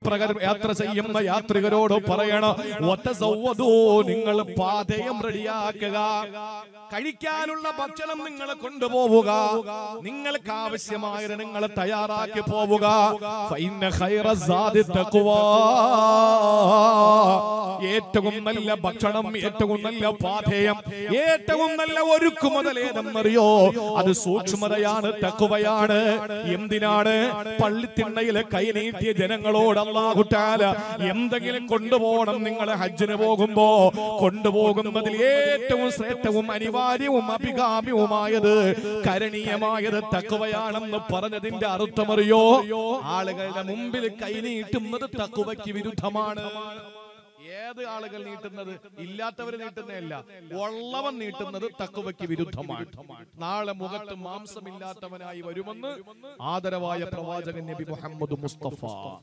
യാത്രകർ യാത്ര ചെയ്യുന്ന യാത്രികരോട് പറയണം "വതസവ്വദൂ", നിങ്ങൾ പാതയം റെഡിയാക്കുക കഴിക്കാനുള്ള ഭക്ഷണം നിങ്ങൾ കൊണ്ടുപോവുക നിങ്ങൾക്ക് ആവശ്യമായത് നിങ്ങൾ തയ്യാറാക്കി പോവുക ഫൈന ഖൈറ സാദി തഖ്വാ. ഏറ്റവും നല്ല ഭക്ഷണം ഏറ്റവും നല്ല പാഥേയം ഏറ്റവും നല്ല ഒരുക്കു മുതലേതെന്നറിയോ അത് സൂക്ഷ്മതയാണ് തക്കുവയാണ് എന്തിനാണ് പള്ളിത്തിണ്ണയിലെ കൈനീട്ടിയ ജനങ്ങളോട് അള്ളാഹുട്ടാല എന്തെങ്കിലും കൊണ്ടുപോകണം നിങ്ങൾ ഹജ്ജിന് പോകുമ്പോ കൊണ്ടുപോകുന്നതിൽ ഏറ്റവും ശ്രേഷ്ഠവും അനിവാര്യവും അഭികാമ്യവുമായത് കരണീയമായത് തക്കുവയാണെന്ന് പറഞ്ഞതിന്റെ അർത്ഥമറിയോ ആളുകളുടെ മുമ്പിൽ കൈനീട്ടുന്നത് തക്കുവയ്ക്ക് വിരുദ്ധമാണ് ഏത് ആളുകൾ നീട്ടുന്നത് ഇല്ലാത്തവർ നീട്ടുന്നതല്ല ഉള്ളവൻ നീട്ടുന്നത് തക്കുവയ്ക്ക് വിരുദ്ധമാണ് നാളെ മുഖത്ത് മാംസമില്ലാത്തവനായി വരുമെന്ന് ആദരവായ പ്രവാചകൻ നബി മുഹമ്മദ് മുസ്തഫ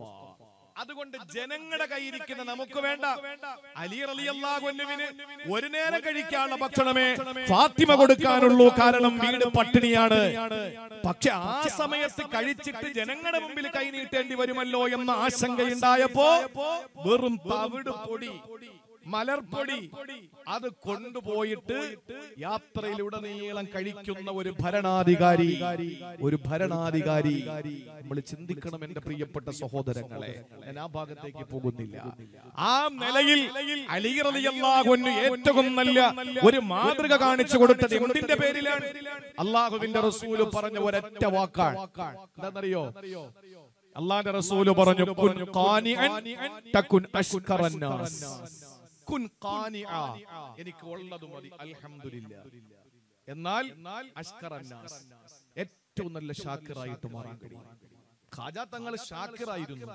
അതുകൊണ്ട് ജനങ്ങളുടെ കയ്യിരിക്കുന്ന നമുക്ക് വേണ്ട അലി റളിയല്ലാഹുവിന് ഒരു നേരം കഴിക്കാനുള്ള ഭക്ഷണമേ ഫാത്തിമ കൊടുക്കാനുള്ളൂ കാരണം വീട് പട്ടിണിയാണ് പക്ഷെ ആ സമയത്ത് കഴിച്ചിട്ട് ജനങ്ങളുടെ മുമ്പിൽ കൈ നീട്ടേണ്ടി വരുമല്ലോ എന്ന ആശങ്കയുണ്ടായപ്പോ വെറും തവിട് പൊടി മലർപ്പൊടി അത് കൊണ്ടുപോയിട്ട് യാത്രയിലുടനീളം കഴിക്കുന്ന ഒരു ഭരണാധികാരി ഒരു ഭരണാധികാരി നമ്മൾ ചിന്തിക്കണം എന്റെ പ്രിയപ്പെട്ട സഹോദരങ്ങളെ ഞാൻ ആ ഭാഗത്തേക്ക് പോകുന്നില്ല ആ നിലയിൽ അലി റളിയല്ലാഹു അൻഹു ഏറ്റവും നല്ല ഒരു മാതൃക കാണിച്ചു കൊടുത്തത് എന്തിന്റെ പേരിലാണ് അള്ളാഹുവിന്റെ റസൂല് പറഞ്ഞ ഒരൊറ്റ വാക്കാണ് എന്താണെന്നറിയോ അള്ളാന്റെ റസൂല് പറഞ്ഞു കുൻ ഖാനിഅൻ തകുൻ അഷ്കറന്നാസ് കുൻ ഖാനിഅ എനിക്ക് ഉള്ളത് മതി അൽഹംദുലില്ലാ എന്നാൽ അഷ്കറന്നാസ് ഏറ്റവും നല്ല ഷാക്കിറായിട്ട് മാറാൻ കഴിയും ഖാജ തങ്ങൾ ഷാക്കിറായിരുന്നു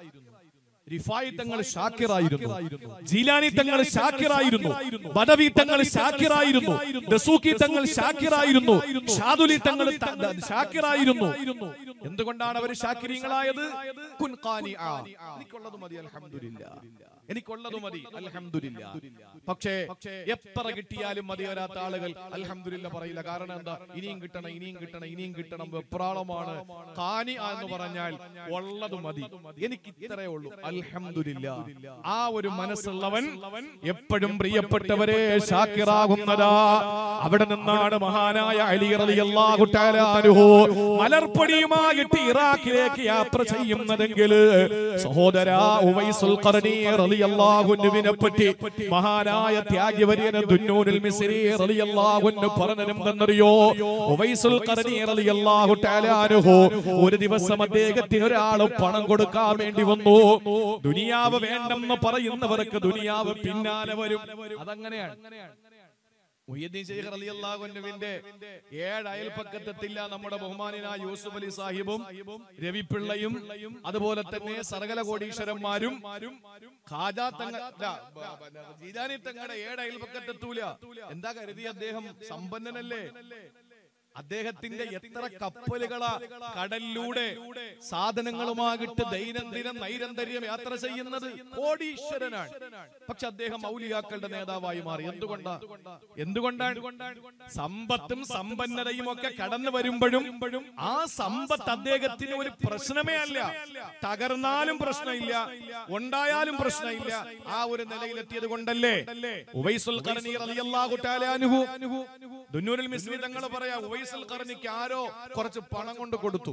റിഫായി തങ്ങൾ ഷാക്കിറായിരുന്നു ജീലാനി തങ്ങൾ ഷാക്കിറായിരുന്നു ബദവി തങ്ങൾ ഷാക്കിറായിരുന്നു ദസൂക്കി തങ്ങൾ ഷാക്കിറായിരുന്നു ഷാദുലി തങ്ങൾ ത- ത- ഷാക്കിറായിരുന്നു എന്തുകൊണ്ടാണ് അവർ ഷാക്കിരീങ്ങളായത് കുൻ ഖാനിഅ. എനിക്കുള്ളത് മതി അൽഹംദുലില്ലാ എനിക്കുള്ളത് മതി അൽഹംദുലില്ലാ പക്ഷേ എത്ര കിട്ടിയാലും മതി വരാത്ത ആളുകൾ അൽഹംദുലില്ല പറയില്ല കാരണം എന്താ ഇനിയും കിട്ടണം ഇനിയും കിട്ടണം ഇനിയും കിട്ടണം വെപ്രാളമാണ് കാനി എന്ന് പറഞ്ഞാൽ ഉള്ളത് മതി എനിക്ക് ഇത്രയേ ഉള്ളൂ അൽഹംദുലില്ല ആ ഒരു മനസ്സുള്ളവൻ എപ്പോഴും പ്രിയപ്പെട്ടവരെ ഷാക്കിറാകുന്നതാ അവിടെ നിന്നാണ് മഹാനായ അലി റളിയല്ലാഹു തആല അൻഹു മലർപ്പൊടിയുമായിട്ട് ഇറാഖിലേക്ക് യാത്ര ചെയ്യുന്നതെങ്കിൽ സഹോദരാ ഉവൈസുൽ ഖർനി റളിയല്ലാഹു അൻഹുവിനെ പറ്റി മഹാനായ ത്യാഗവര്യന ദുന്നൂനുൽ മിസ്രി റളിയല്ലാഹു അൻഹു പറഞ്ഞതെന്തെന്നറിയോ ഉവൈസുൽ ഖർനി റളിയല്ലാഹു തആല അൻഹു ഒരു ദിവസം അദ്ദേഹത്തിന് ഒരാൾ പണം കൊടുക്കാൻ വേണ്ടി വന്നു ദുനിയാവ് വേണ്ടെന്ന് പറയുന്നവർക്ക് ദുനിയാവ് പിന്നാലെ വരും അതങ്ങനെയാണ് മുഹ്യദ്ദീൻ ശൈഖ് റളിയല്ലാഹു അൻഹുവിന്റെ ഏഴ് അയൽപ്പക്കത്തെത്തില്ല നമ്മുടെ ബഹുമാനായ യൂസുഫ് അലി സാഹിബും രവിപിള്ളയും അതുപോലെ തന്നെ സർഗല കോടീശ്വരന്മാരും ഖാജാ തങ്ങ ദാ, ബ- ബ- ജീലാനി തങ്ങളുടെ ഏഴ് അയൽപ്പക്കത്തെത്തൂല എന്താ കരുതി അദ്ദേഹം സമ്പന്നനല്ലേ അദ്ദേഹത്തിന്റെ എത്ര കപ്പലുകളാ കടലിലൂടെ സാധനങ്ങളുമാകിട്ട് ദൈനംദിനം നൈരന്തര്യം യാത്ര ചെയ്യുന്നത് കോടീശ്വരനാണ് പക്ഷെ അദ്ദേഹം ഔലിയാക്കളുടെ നേതാവായി മാറി എന്തുകൊണ്ടാ എന്തുകൊണ്ടാണ് സമ്പത്തും സമ്പന്നതയും ഒക്കെ കടന്നു വരുമ്പോഴും ആ സമ്പത്ത് അദ്ദേഹത്തിന് ഒരു പ്രശ്നമേ അല്ല തകർന്നാലും പ്രശ്നമില്ല ഉണ്ടായാലും പ്രശ്നമില്ല ആ ഒരു നിലയിലെത്തിയത് കൊണ്ടല്ലേ ഉവൈസുൽ ഖർനി റളിയല്ലാഹു തആല അൻഹു ദുന്നൂരിൽ മിസ്രി തങ്ങൾ പറയാ ഉവൈസുൽ ഖർനിക്ക് ആരോ കുറച്ച് പണം കൊണ്ട് കൊടുത്തു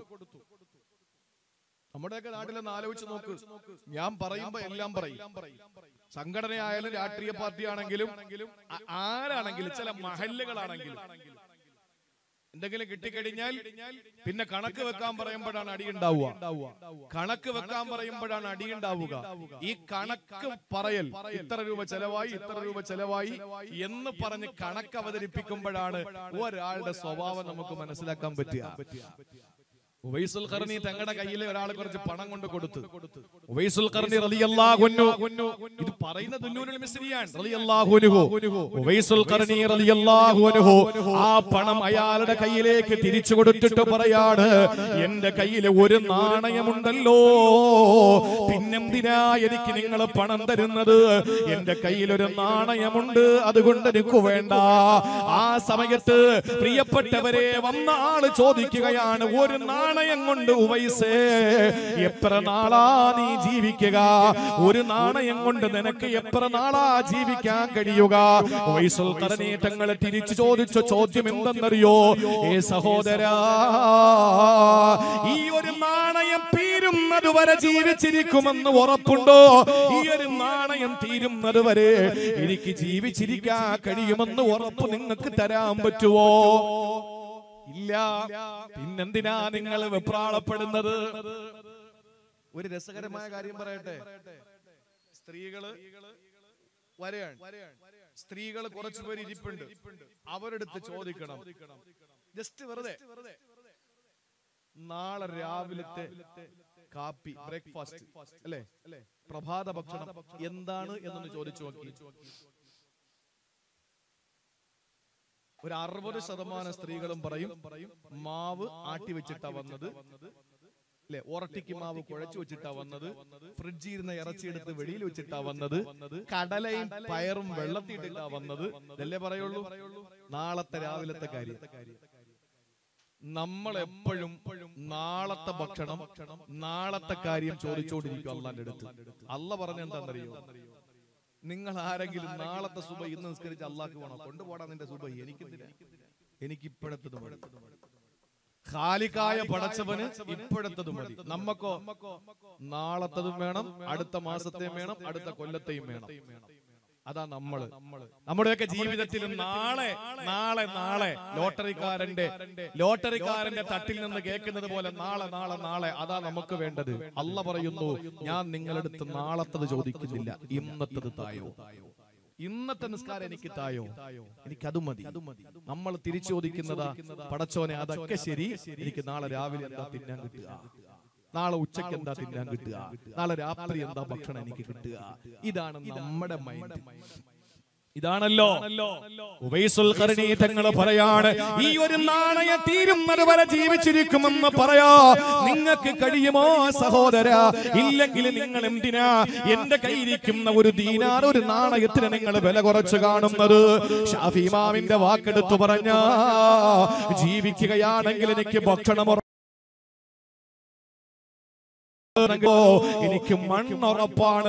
നമ്മുടെയൊക്കെ നാട്ടിലൊന്ന് ആലോചിച്ച് നോക്ക് ഞാൻ പറയുമ്പോ എല്ലാം പറയും സംഘടനയായാലും രാഷ്ട്രീയ പാർട്ടി ആണെങ്കിലും ആ- ആരാണെങ്കിലും ചില മഹല്ലുകളാണെങ്കിലും എന്തെങ്കിലും കിട്ടിക്കഴിഞ്ഞാൽ പിന്നെ കണക്ക് വെക്കാൻ പറയുമ്പോഴാണ് അടിയുണ്ടാവുക കണക്ക് വെക്കാൻ പറയുമ്പോഴാണ് അടിയുണ്ടാവുക ഈ കണക്ക് പറയൽ ഇത്ര രൂപ ചെലവായി ഇത്ര രൂപ ചെലവായി എന്ന് പറഞ്ഞ് കണക്ക് അവതരിപ്പിക്കുമ്പോഴാണ് ഒരാളുടെ സ്വഭാവം നമുക്ക് മനസ്സിലാക്കാൻ പറ്റുക ഉവൈസുൽ ഖർനി തങ്ങളുടെ കയ്യിൽ ഒരാൾ കുറച്ച് പണം കൊണ്ട് കൊടുത്തു ഉവൈസുൽ ഖർനി റളിയല്ലാഹു അൻഹു ഇത് പറയുന്ന ദുന്നൂനുൽ മിസ്രിയാണ് റളിയല്ലാഹു അൻഹു ഉവൈസുൽ ഖർനി റളിയല്ലാഹു അൻഹു ആ പണം അയാളുടെ കയ്യിലേക്ക് തിരിച്ചു കൊടുത്തിട്ട് പറയാണ് എന്റെ കയ്യിൽ ഒരു നാണയമുണ്ടല്ലോ പിന്നെന്തിനാ എനിക്ക് നിങ്ങൾ പണം തരുന്നത് എന്റെ കയ്യിൽ ഒരു നാണയമുണ്ട് അതുകൊണ്ട് എനിക്ക് വേണ്ട ആ സമയത്ത് പ്രിയപ്പെട്ടവരെ വന്ന ആള് ചോദിക്കുകയാണ് ഒരു നാണയം നാണയം കൊണ്ട് ഉവൈസേ എത്ര നാളാ നീ ജീവിക്കുക ഒരു നാണയം കൊണ്ട് നിനക്ക് എത്ര നാളാ ജീവിക്കാൻ കഴിയുക ഉവൈസുൽ കറനീട്ടങ്ങൾ തിരിച്ചു ചോദിച്ച ചോദ്യം എന്തെന്നറിയോ ഏ സഹോദരാ ഈ ഒരു നാണയം തീരുന്നത് വരെ ജീവിച്ചിരിക്കുമെന്ന് ഉറപ്പുണ്ടോ ഈ ഒരു നാണയം തീരുന്നത് വരെ എനിക്ക് ജീവിച്ചിരിക്കാൻ കഴിയുമെന്ന് ഉറപ്പ് നിങ്ങൾക്ക് തരാൻ പറ്റുമോ ഇല്ല പിന്നെന്തിനാ നിങ്ങൾ വെപ്രാളപ്പെടുന്നത് ഒരു രസകരമായ കാര്യം പറയട്ടെ സ്ത്രീകള് വരെയാണ് സ്ത്രീകൾ കുറച്ചു പേര് ഇരിപ്പുണ്ട് അവരെടുത്ത് ചോദിക്കണം ജസ്റ്റ് വെറുതെ നാളെ രാവിലത്തെ കാപ്പി ബ്രേക്ക്ഫാസ്റ്റ് അല്ലേ പ്രഭാത ഭക്ഷണം എന്താണ് എന്നൊന്ന് ചോദിച്ചു നോക്കി ഒരു അറുപത് ശതമാനം സ്ത്രീകളും പറയും മാവ് ആട്ടി വെച്ചിട്ടാ വന്നത് അല്ലെ ഒറട്ടിക്ക് മാവ് കുഴച്ചു വെച്ചിട്ടാ വന്നത് ഫ്രിഡ്ജിൽ ഇരുന്ന ഇറച്ചിയെടുത്ത് വെളിയിൽ വെച്ചിട്ടാ വന്നത് കടലയും പയറും വെള്ളത്തിയിട്ടിട്ടാ വന്നത് ഇതല്ലേ പറയുള്ളൂ നാളത്തെ രാവിലത്തെ കാര്യം നമ്മൾ എപ്പോഴും നാളത്തെ ഭക്ഷണം നാളത്തെ കാര്യം ചോദിച്ചോണ്ടിരിക്കും അള്ളാന്റെ അടുത്ത് അല്ല പറഞ്ഞ എന്താണെന്നറിയോ നിങ്ങൾ ആരെങ്കിലും നാളത്തെ സുബ ഇന്ന് നിസ്കരിച്ച് അള്ളാഹ്ക്ക് വേണോ കൊണ്ടുപോടാ നിന്റെ സുബ എനിക്കെന്തിനാ എനിക്ക് ഇപ്പോഴത്തത് മതി ഖാലിക്കായ പടച്ചവന് ഇപ്പോഴത്തത് മതി നമ്മക്കോ നാളത്തതും വേണം അടുത്ത മാസത്തെയും വേണം അടുത്ത കൊല്ലത്തെയും വേണം അതാ നമ്മള് നമ്മുടെയൊക്കെ ജീവിതത്തിൽ നാളെ നാളെ നാളെ ലോട്ടറിക്കാരന്റെ ലോട്ടറിക്കാരന്റെ തട്ടിൽ നിന്ന് കേൾക്കുന്നത് പോലെ നാളെ നാളെ നാളെ അതാ നമുക്ക് വേണ്ടത് അല്ല പറയുന്നു ഞാൻ നിങ്ങളടുത്ത് നാളത്തത് ചോദിക്കുന്നില്ല ഇന്നത്തത് തായോ ഇന്നത്തെ നിസ്കാരം എനിക്ക് തായോ എനിക്ക് അത് മതി നമ്മൾ തിരിച്ചു ചോദിക്കുന്നതാ പടച്ചോനെ അതൊക്കെ ശരി എനിക്ക് നാളെ രാവിലെ എന്താ തിന്നാൻ കിട്ടുക നാളെ ഉച്ചയ്ക്ക് എന്താ തിന്നാൻ കിട്ടുക നാളെ രാത്രി എന്താ ഭക്ഷണം എനിക്ക് കിട്ടുക ഇതാണ് നമ്മുടെ മൈൻഡ് ഇതാണല്ലോ ഉവൈസുൽ ഖർനി തങ്ങൾ പറയാണ് ഈ ഒരു നാണയ തീരുന്നത് വരെ ജീവിച്ചിരിക്കുമെന്ന് പറയാ നിങ്ങൾക്ക് കഴിയുമോ സഹോദര ഇല്ലെങ്കിൽ നിങ്ങൾ എന്തിനാ എന്റെ കയ്യിരിക്കുന്ന ഒരു ദീനാർ ഒരു നാണയത്തിന് നിങ്ങൾ വില കുറച്ച് കാണുന്നത് ഷാഫി ഇമാമിന്റെ വാക്കെടുത്തു പറഞ്ഞ ജീവിക്കുകയാണെങ്കിൽ എനിക്ക് ഭക്ഷണം ഉറ- എനിക്ക് മണ്ണുറപ്പാണ്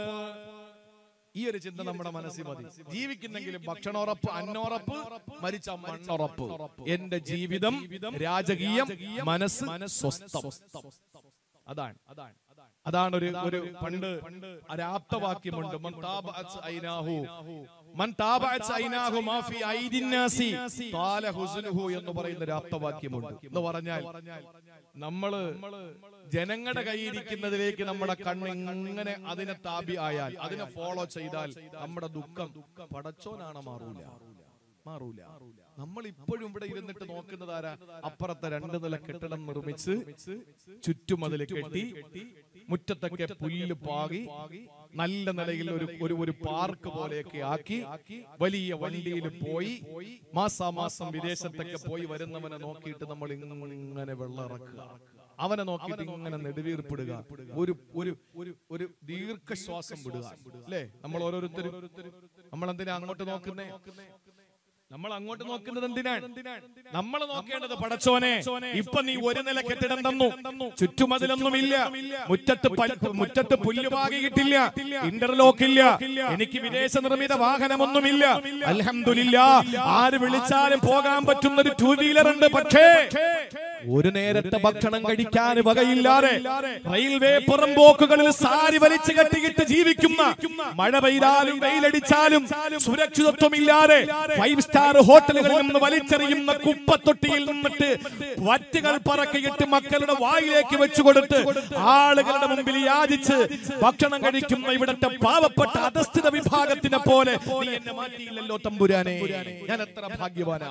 ഈ ഒരു ചിന്ത നമ്മുടെ മനസ്സിൽ മതി ജീവിക്കുന്നെങ്കിലും ഭക്ഷണോറപ്പ് അന്നോറപ്പ് മരിച്ച മണ്ണുറപ്പ് എന്റെ ജീവിതം രാജകീയം മനസ്സ് സ്വസ്ഥം അതാണ് അതാണ് ഒരു ഒരു പണ്ട് ഒരാപ്തവാക്യമുണ്ട് മൻ താബഅത് ഐനാഹു മൻ താബഅത് ഐനാഹു മാ ഫി ഐദിന്നാസി ഖാല ഹുസ്നുഹു എന്ന് പറയുന്ന ഒരു ആപ്തവാക്യമുണ്ട് എന്ന് പറഞ്ഞാൽ നമ്മള് ജനങ്ങളുടെ കയ്യിരിക്കുന്നതിലേക്ക് നമ്മുടെ കണ്ണ് ഇങ്ങനെ അതിനെ താപി ആയാൽ അതിനെ ഫോളോ ചെയ്താൽ നമ്മുടെ ദുഃഖം പടച്ചോനാണ് മാറൂല മാറൂല നമ്മൾ ഇപ്പോഴും ഇവിടെ ഇരുന്നിട്ട് നോക്കുന്നത് ആരാ അപ്പുറത്തെ രണ്ട് നില കെട്ടിടം നിർമ്മിച്ച് ചുറ്റുമതിൽ കെട്ടി മുറ്റത്തൊക്കെ പുല്ല് പാകി നല്ല നിലയിൽ ഒരു ഒരു ഒരു പാർക്ക് പോലെയൊക്കെ ആക്കി വലിയ വണ്ടിയിൽ പോയി മാസാമാസം വിദേശത്തൊക്കെ പോയി വരുന്നവനെ നോക്കിയിട്ട് നമ്മൾ ഇങ്ങനെ വെള്ളം ഇറക്കുക അവനെ നോക്കിയിട്ട് ഇങ്ങനെ നെടുവീർപ്പിടുക ഒരു ഒരു ഒരു ഒരു ദീർഘശ്വാസം വിടുക അല്ലേ നമ്മൾ ഓരോരുത്തരും നമ്മൾ എന്തിനാ അങ്ങോട്ട് നോക്കുന്നേ നമ്മൾ അങ്ങോട്ട് നോക്കുന്നത് എന്തിനാണ് നമ്മൾ നോക്കേണ്ടത് പടച്ചോനെ ഇപ്പൊ നീ ഒരു നില കെട്ടിടം തന്നു ചുറ്റുമതിലൊന്നുമില്ല മുറ്റത്ത് പൽ- മുറ്റത്ത് പുല്ലുപാകി കിട്ടില്ല ഇന്റർലോക്ക് ഇല്ല എനിക്ക് വിദേശ നിർമ്മിത വാഹനമൊന്നുമില്ല അൽഹംദുലില്ല ആര് വിളിച്ചാലും പോകാൻ പറ്റുന്ന ഒരു ടൂ വീലർ ഉണ്ട് പക്ഷേ ഒരു നേരത്തെ ഭക്ഷണം കഴിക്കാൻ വകയില്ലാതെ റെയിൽവേ പുറമ്പോക്കുകളിൽ സാരി വലിച്ചു കെട്ടിയിട്ട് ജീവിക്കുന്ന മഴ പെയ്താലും വെയിലടിച്ചാലും സുരക്ഷിതത്വമില്ലാതെ ഫൈവ് സ്റ്റാർ ഹോട്ടലുകളിൽ നിന്ന് വലിച്ചെറിയുന്ന കുപ്പത്തൊട്ടിയിൽ നിന്നിട്ട് വറ്റുകൾ പറക്കിയിട്ട് മക്കളുടെ വായിലേക്ക് വെച്ചുകൊടുത്ത് ആളുകളുടെ മുമ്പിൽ യാചിച്ച് ഭക്ഷണം കഴിക്കുന്ന ഇവിടത്തെ പാവപ്പെട്ട അധസ്ഥിത വിഭാഗത്തിനെ പോലെ നീ എന്നെ മാറ്റിയില്ലല്ലോ തമ്പുരാനെ ഞാൻ എത്ര ഭാഗ്യവാനാ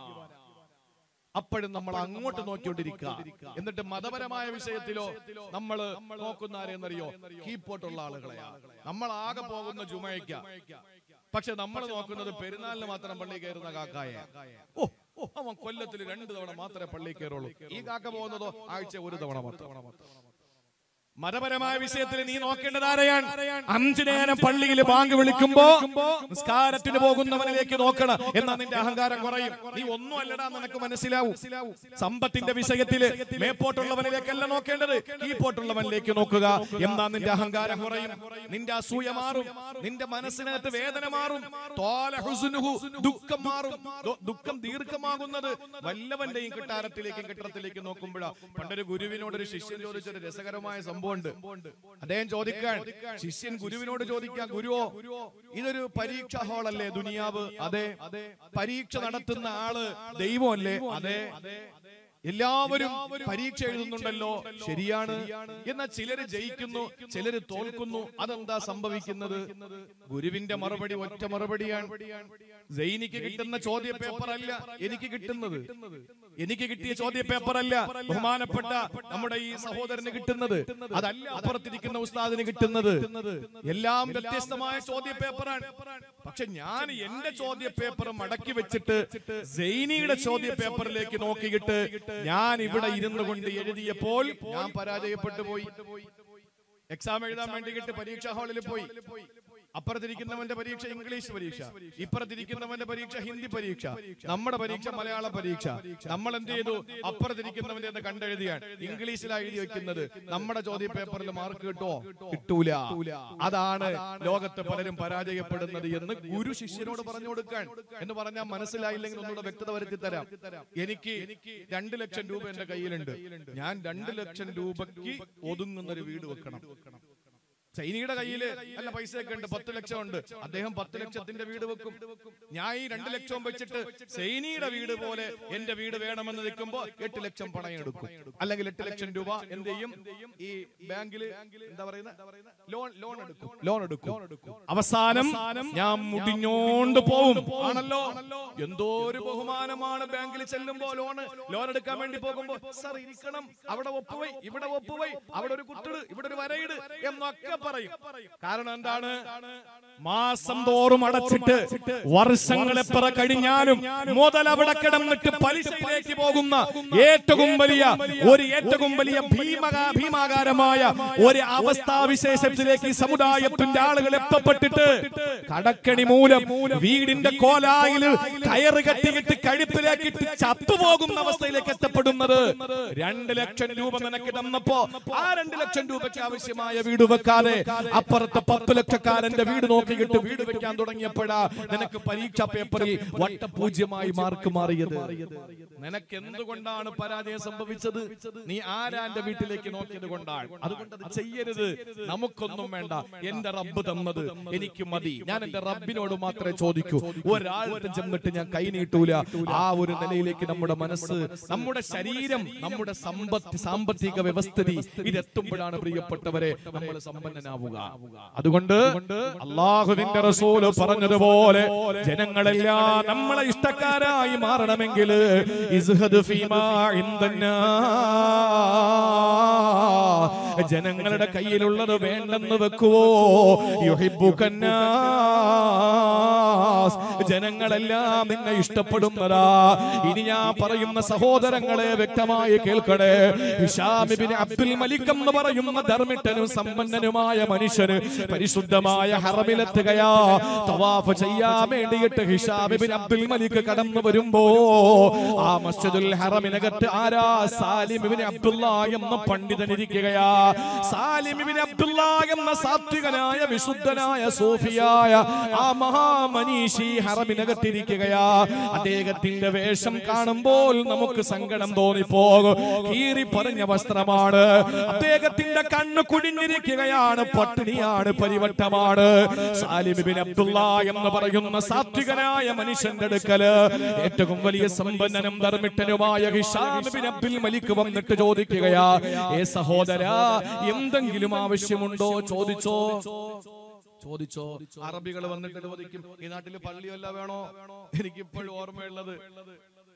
അപ്പോഴും നമ്മൾ അങ്ങോട്ട് നോക്കിക്കൊണ്ടിരിക്കുക എന്നിട്ട് മതപരമായ വിഷയത്തിലോ നമ്മൾ നോക്കുന്ന ആരെന്നറിയോ കീപ്പോട്ടുള്ള ആളുകളെയാ നമ്മൾ ആകെ പോകുന്ന ജുമയ്ക്ക പക്ഷെ നമ്മൾ നോക്കുന്നത് പെരുന്നാളിന് മാത്രം പള്ളി കയറുന്ന കാക്കായ ഓ ഓ, അവൻ കൊല്ലത്തിൽ രണ്ട് തവണ മാത്രമേ പള്ളി കയറുള്ളൂ ഈ കാക്ക പോകുന്നതോ ആഴ്ച ഒരു തവണ മാത്രം മതപരമായ വിഷയത്തിൽ നീ നോക്കേണ്ടത് ആരെയാണ് അഞ്ചു നേരം പള്ളിയിൽ ബാങ്ക് വിളിക്കുമ്പോ നിസ്കാരത്തിന് പോകുന്നവനിലേക്ക് നോക്കണം എന്നാ നിന്റെ അഹങ്കാരം കുറയും നീ ഒന്നും അല്ലടാ നിനക്ക് മനസ്സിലാവൂ സമ്പത്തിന്റെ വിഷയത്തിൽ മേപ്പോട്ടുള്ളവനിലേക്കല്ല നോക്കേണ്ടത് കീപ്പോട്ടുള്ളവനിലേക്ക് നോക്കുക എന്നാ നിന്റെ അഹങ്കാരം കുറയും നിന്റെ അസൂയ മാറും നിന്റെ മനസ്സിനകത്ത് വേദന മാറും തോല ഹുസ്നുഹു, ദുഃഖം മാറും ദു- ദുഃഖം ദീർഘമാകുന്നത് വല്ലവന്റെയും കിട്ടാരത്തിലേക്കും കെട്ടിടത്തിലേക്കും നോക്കുമ്പോഴാ പണ്ടൊരു ഗുരുവിനോട് ഒരു ശിഷ്യൻ ചോദിച്ചൊരു രസകരമായ സംഭവമുണ്ട് അദ്ദേഹം ചോദിക്കാൻ ശിഷ്യൻ ഗുരുവിനോട് ചോദിക്കാൻ ഗുരുവോ ഇതൊരു പരീക്ഷ ഹാളല്ലേ ദുനിയാവ് അതെ പരീക്ഷ നടത്തുന്ന ആള് ദൈവമല്ലേ അതെ എല്ലാവരും പരീക്ഷ എഴുതുന്നുണ്ടല്ലോ ശരിയാണ് എന്നാൽ ചിലര് ജയിക്കുന്നു ചിലര് തോൽക്കുന്നു അതെന്താ സംഭവിക്കുന്നത് ഗുരുവിന്റെ മറുപടി ഒറ്റ മറുപടിയാണ് ജൈനിക്ക് കിട്ടുന്ന ചോദ്യ പേപ്പർ അല്ല എനിക്ക് കിട്ടുന്നത് എനിക്ക് കിട്ടിയ ചോദ്യ പേപ്പർ അല്ല ബഹുമാനപ്പെട്ട നമ്മുടെ ഈ സഹോദരന് കിട്ടുന്നത് അതല്ല അപ്പുറത്തിരിക്കുന്ന ഉസ്താദിന് കിട്ടുന്നത് എല്ലാം വ്യത്യസ്തമായ ചോദ്യ പേപ്പറാണ് പക്ഷെ ഞാൻ എന്റെ ചോദ്യ പേപ്പർ മടക്കി വെച്ചിട്ട് ജൈനിയുടെ ചോദ്യ പേപ്പറിലേക്ക് നോക്കിയിട്ട് ഞാൻ ഇവിടെ ഇരുന്നു കൊണ്ട് എഴുതിയപ്പോൾ ഞാൻ പരാജയപ്പെട്ടു പോയി എക്സാം എഴുതാൻ വേണ്ടിയിട്ട് പരീക്ഷാ ഹാളിൽ പോയി അപ്പുറത്തിരിക്കുന്നവന്റെ പരീക്ഷ ഇംഗ്ലീഷ് പരീക്ഷ ഇപ്പുറത്തിരിക്കുന്നവന്റെ പരീക്ഷ ഹിന്ദി പരീക്ഷ നമ്മുടെ പരീക്ഷ മലയാള പരീക്ഷ നമ്മൾ എന്ത് ചെയ്തു അപ്പുറത്തിരിക്കുന്നവന്റെ എന്ന് കണ്ടെഴുതിയാണ് ഇംഗ്ലീഷിലാണ് എഴുതി വെക്കുന്നത് നമ്മുടെ ചോദ്യ പേപ്പറിൽ മാർക്ക് കിട്ടോ കിട്ടൂല അതാണ് ലോകത്ത് പലരും പരാജയപ്പെടുന്നത് എന്ന് ഗുരു ശിഷ്യനോട് പറഞ്ഞു കൊടുക്കാൻ എന്ന് പറഞ്ഞാൽ മനസ്സിലായില്ലെങ്കിൽ ഒന്നുകൂടെ വ്യക്തത വരുത്തി തരാം എനിക്ക് രണ്ട് ലക്ഷം രൂപ എന്റെ കയ്യിലുണ്ട് ഞാൻ രണ്ട് ലക്ഷം രൂപയ്ക്ക് ഒതുങ്ങുന്ന ഒരു വീട് വെക്കണം ചൈനയുടെ കയ്യില് നല്ല പൈസയൊക്കെ ഉണ്ട് പത്ത് ലക്ഷം ഉണ്ട് അദ്ദേഹം പത്ത് ലക്ഷത്തിന്റെ വീട് വെക്കും ഞാൻ ഈ രണ്ട് ലക്ഷവും വെച്ചിട്ട് സൈനിയുടെ വീട് പോലെ എന്റെ വീട് വേണമെന്ന് നിൽക്കുമ്പോ എട്ട് ലക്ഷം പണയം എടുക്കും അല്ലെങ്കിൽ എട്ട് ലക്ഷം രൂപ എന്ത് ചെയ്യും ഈ ബാങ്കിൽ എന്താ പറയുന്ന ലോൺ ലോൺ എടുക്കും ലോൺ എടുക്കും അവസാനം ഞാൻ മുടിഞ്ഞോണ്ട് പോവും ആണല്ലോ എന്തോ ഒരു ബഹുമാനമാണ് ബാങ്കിൽ ചെല്ലുമ്പോ ലോണ് ലോൺ എടുക്കാൻ വേണ്ടി പോകുമ്പോ സാർ ഇരിക്കണം അവിടെ ഒപ്പുവൈ ഇവിടെ ഒപ്പുവൈ അവിടെ ഒരു കുട്ടിട് ഇവിടെ ഒരു വരയിട് എന്നൊക്കെ പറയും കാരണം എന്താണ് മാസം തോറും അടച്ചിട്ട് വർഷങ്ങൾ എത്ര കഴിഞ്ഞാലും മുതൽ അവിടെ കിടന്നിട്ട് പലിശയിലേക്ക് പോകുന്ന ഏറ്റവും വലിയ ഒരു ഏറ്റവും വലിയ ഭീമകാ ഭീമാകാരമായ ഒരു അവസ്ഥാവിശേഷത്തിലേക്ക് ഈ സമുദായത്തിന്റെ ആളുകൾ എത്തപ്പെട്ടിട്ട് കടക്കണി മൂലം വീടിന്റെ കോലായിൽ കയറ് കെട്ടിയിട്ട് കഴുത്തിലേക്കിട്ട് ചത്തുപോകുന്ന അവസ്ഥയിലേക്ക് എത്തപ്പെടുന്നത് രണ്ട് ലക്ഷം രൂപ നിനക്ക് തന്നപ്പോ ആ രണ്ട് ലക്ഷം രൂപയ്ക്ക് ആവശ്യമായ വീട് വെക്കാതെ അപ്പുറത്തെ പത്ത് ലക്ഷക്കാരന്റെ വീട് നോക്കിയിട്ട് വീട് വെക്കാൻ തുടങ്ങിയപ്പോഴാ നിനക്ക് പരീക്ഷാ പേപ്പറിൽ വട്ടപൂജ്യമായി മാർക്ക് മാറിയത് നിനക്ക് എന്തുകൊണ്ടാണ് പരാജയം സംഭവിച്ചത് നീ ആരാന്റെ വീട്ടിലേക്ക് നോക്കിയത് കൊണ്ടാണ് അതുകൊണ്ട് അത് ചെയ്യരുത് നമുക്കൊന്നും വേണ്ട എന്റെ റബ്ബ് തന്നത് എനിക്ക് മതി ഞാൻ എന്റെ റബ്ബിനോട് മാത്രമേ ചോദിക്കൂ ഒരാളുടെ ചെന്നിട്ട് ഞാൻ കൈ നീട്ടൂല ആ ഒരു നിലയിലേക്ക് നമ്മുടെ മനസ്സ് നമ്മുടെ ശരീരം നമ്മുടെ സമ്പത്ത് സാമ്പത്തിക വ്യവസ്ഥിതി ഇതെത്തുമ്പോഴാണ് പ്രിയപ്പെട്ടവരെ നമ്മൾ സമ്പന്നനാവുക അതുകൊണ്ട് അള്ളാഹുവിന്റെ റസൂല് പറഞ്ഞതുപോലെ ജനങ്ങളെല്ലാം നമ്മളെ ഇഷ്ടക്കാരായി മാറണമെങ്കിൽ ഇസ്ഹദ് ഫീമാ ഇൻദന്നാ. ജനങ്ങളുടെ കയ്യിലുള്ളത് വേണ്ടെന്ന് വെക്കുവോ യുഹിബ്ബുക്കന്നാസ്. ജനങ്ങളെല്ലാം നിന്നെ ഇഷ്ടപ്പെടുന്നതാ ഇനി ഞാൻ പറയുന്ന സഹോദരങ്ങളെ വ്യക്തമായി കേൾക്കണേ ഹിഷാമിബിന് അബ്ദുൽ മലിക് എന്ന് പറയുന്ന ധർമ്മിട്ടനും സമ്പന്നനുമായ മനുഷ്യന് പരിശുദ്ധമായ ഹറമിലെത്തുകയാ തവാഫ് ചെയ്യാൻ വേണ്ടിയിട്ട് ഹിഷാമിബിൻ അബ്ദുൽ മലിക് കടന്നു വരുമ്പോ ആ മസ്ജിദുൽ ഹറമിനകത്ത് ആരാ സാലിമിബിൻ അബ്ദുള്ള എന്ന പണ്ഡിതൻ ഇരിക്കുകയാ സാലിമിബിൻ അബ്ദുള്ള എന്ന സാത്വികനായ വിശുദ്ധനായ സൂഫിയായ ആ മഹാമനീഷി ഹറമിനകത്തിരിക്കുകയാ അദ്ദേഹത്തിന്റെ വേഷം കാണുമ്പോൾ നമുക്ക് സങ്കടം തോന്നിപ്പോകും കീറി പറഞ്ഞ വസ്ത്രമാണ് അദ്ദേഹത്തിന്റെ കണ്ണ് കുടിഞ്ഞിരിക്കുകയാണ് പട്ടിണിയാണ് പരിവട്ടമാണ് സാലിമിബിൻ അബ്ദുള്ള എന്ന് പറയുന്ന സാത്വികനായ മനുഷ്യന്റെ അടുക്കല് ഏറ്റവും വലിയ സമ്പന്നനും ധർമ്മിട്ടനുമായ ഹിഷാമിബിൻ അബ്ദുൽ മലിക് വന്നിട്ട് ചോദിക്കുകയാ ഏ സഹോദര എന്തെങ്കിലും ആവശ്യമുണ്ടോ ചോദിച്ചോ ചോദിച്ചോ അറബികൾ വന്നിട്ട് ചോദിക്കും ഈ നാട്ടിൽ പള്ളിയല്ല വേണോ എനിക്ക് ഇപ്പോഴും ഓർമ്മയുള്ളത്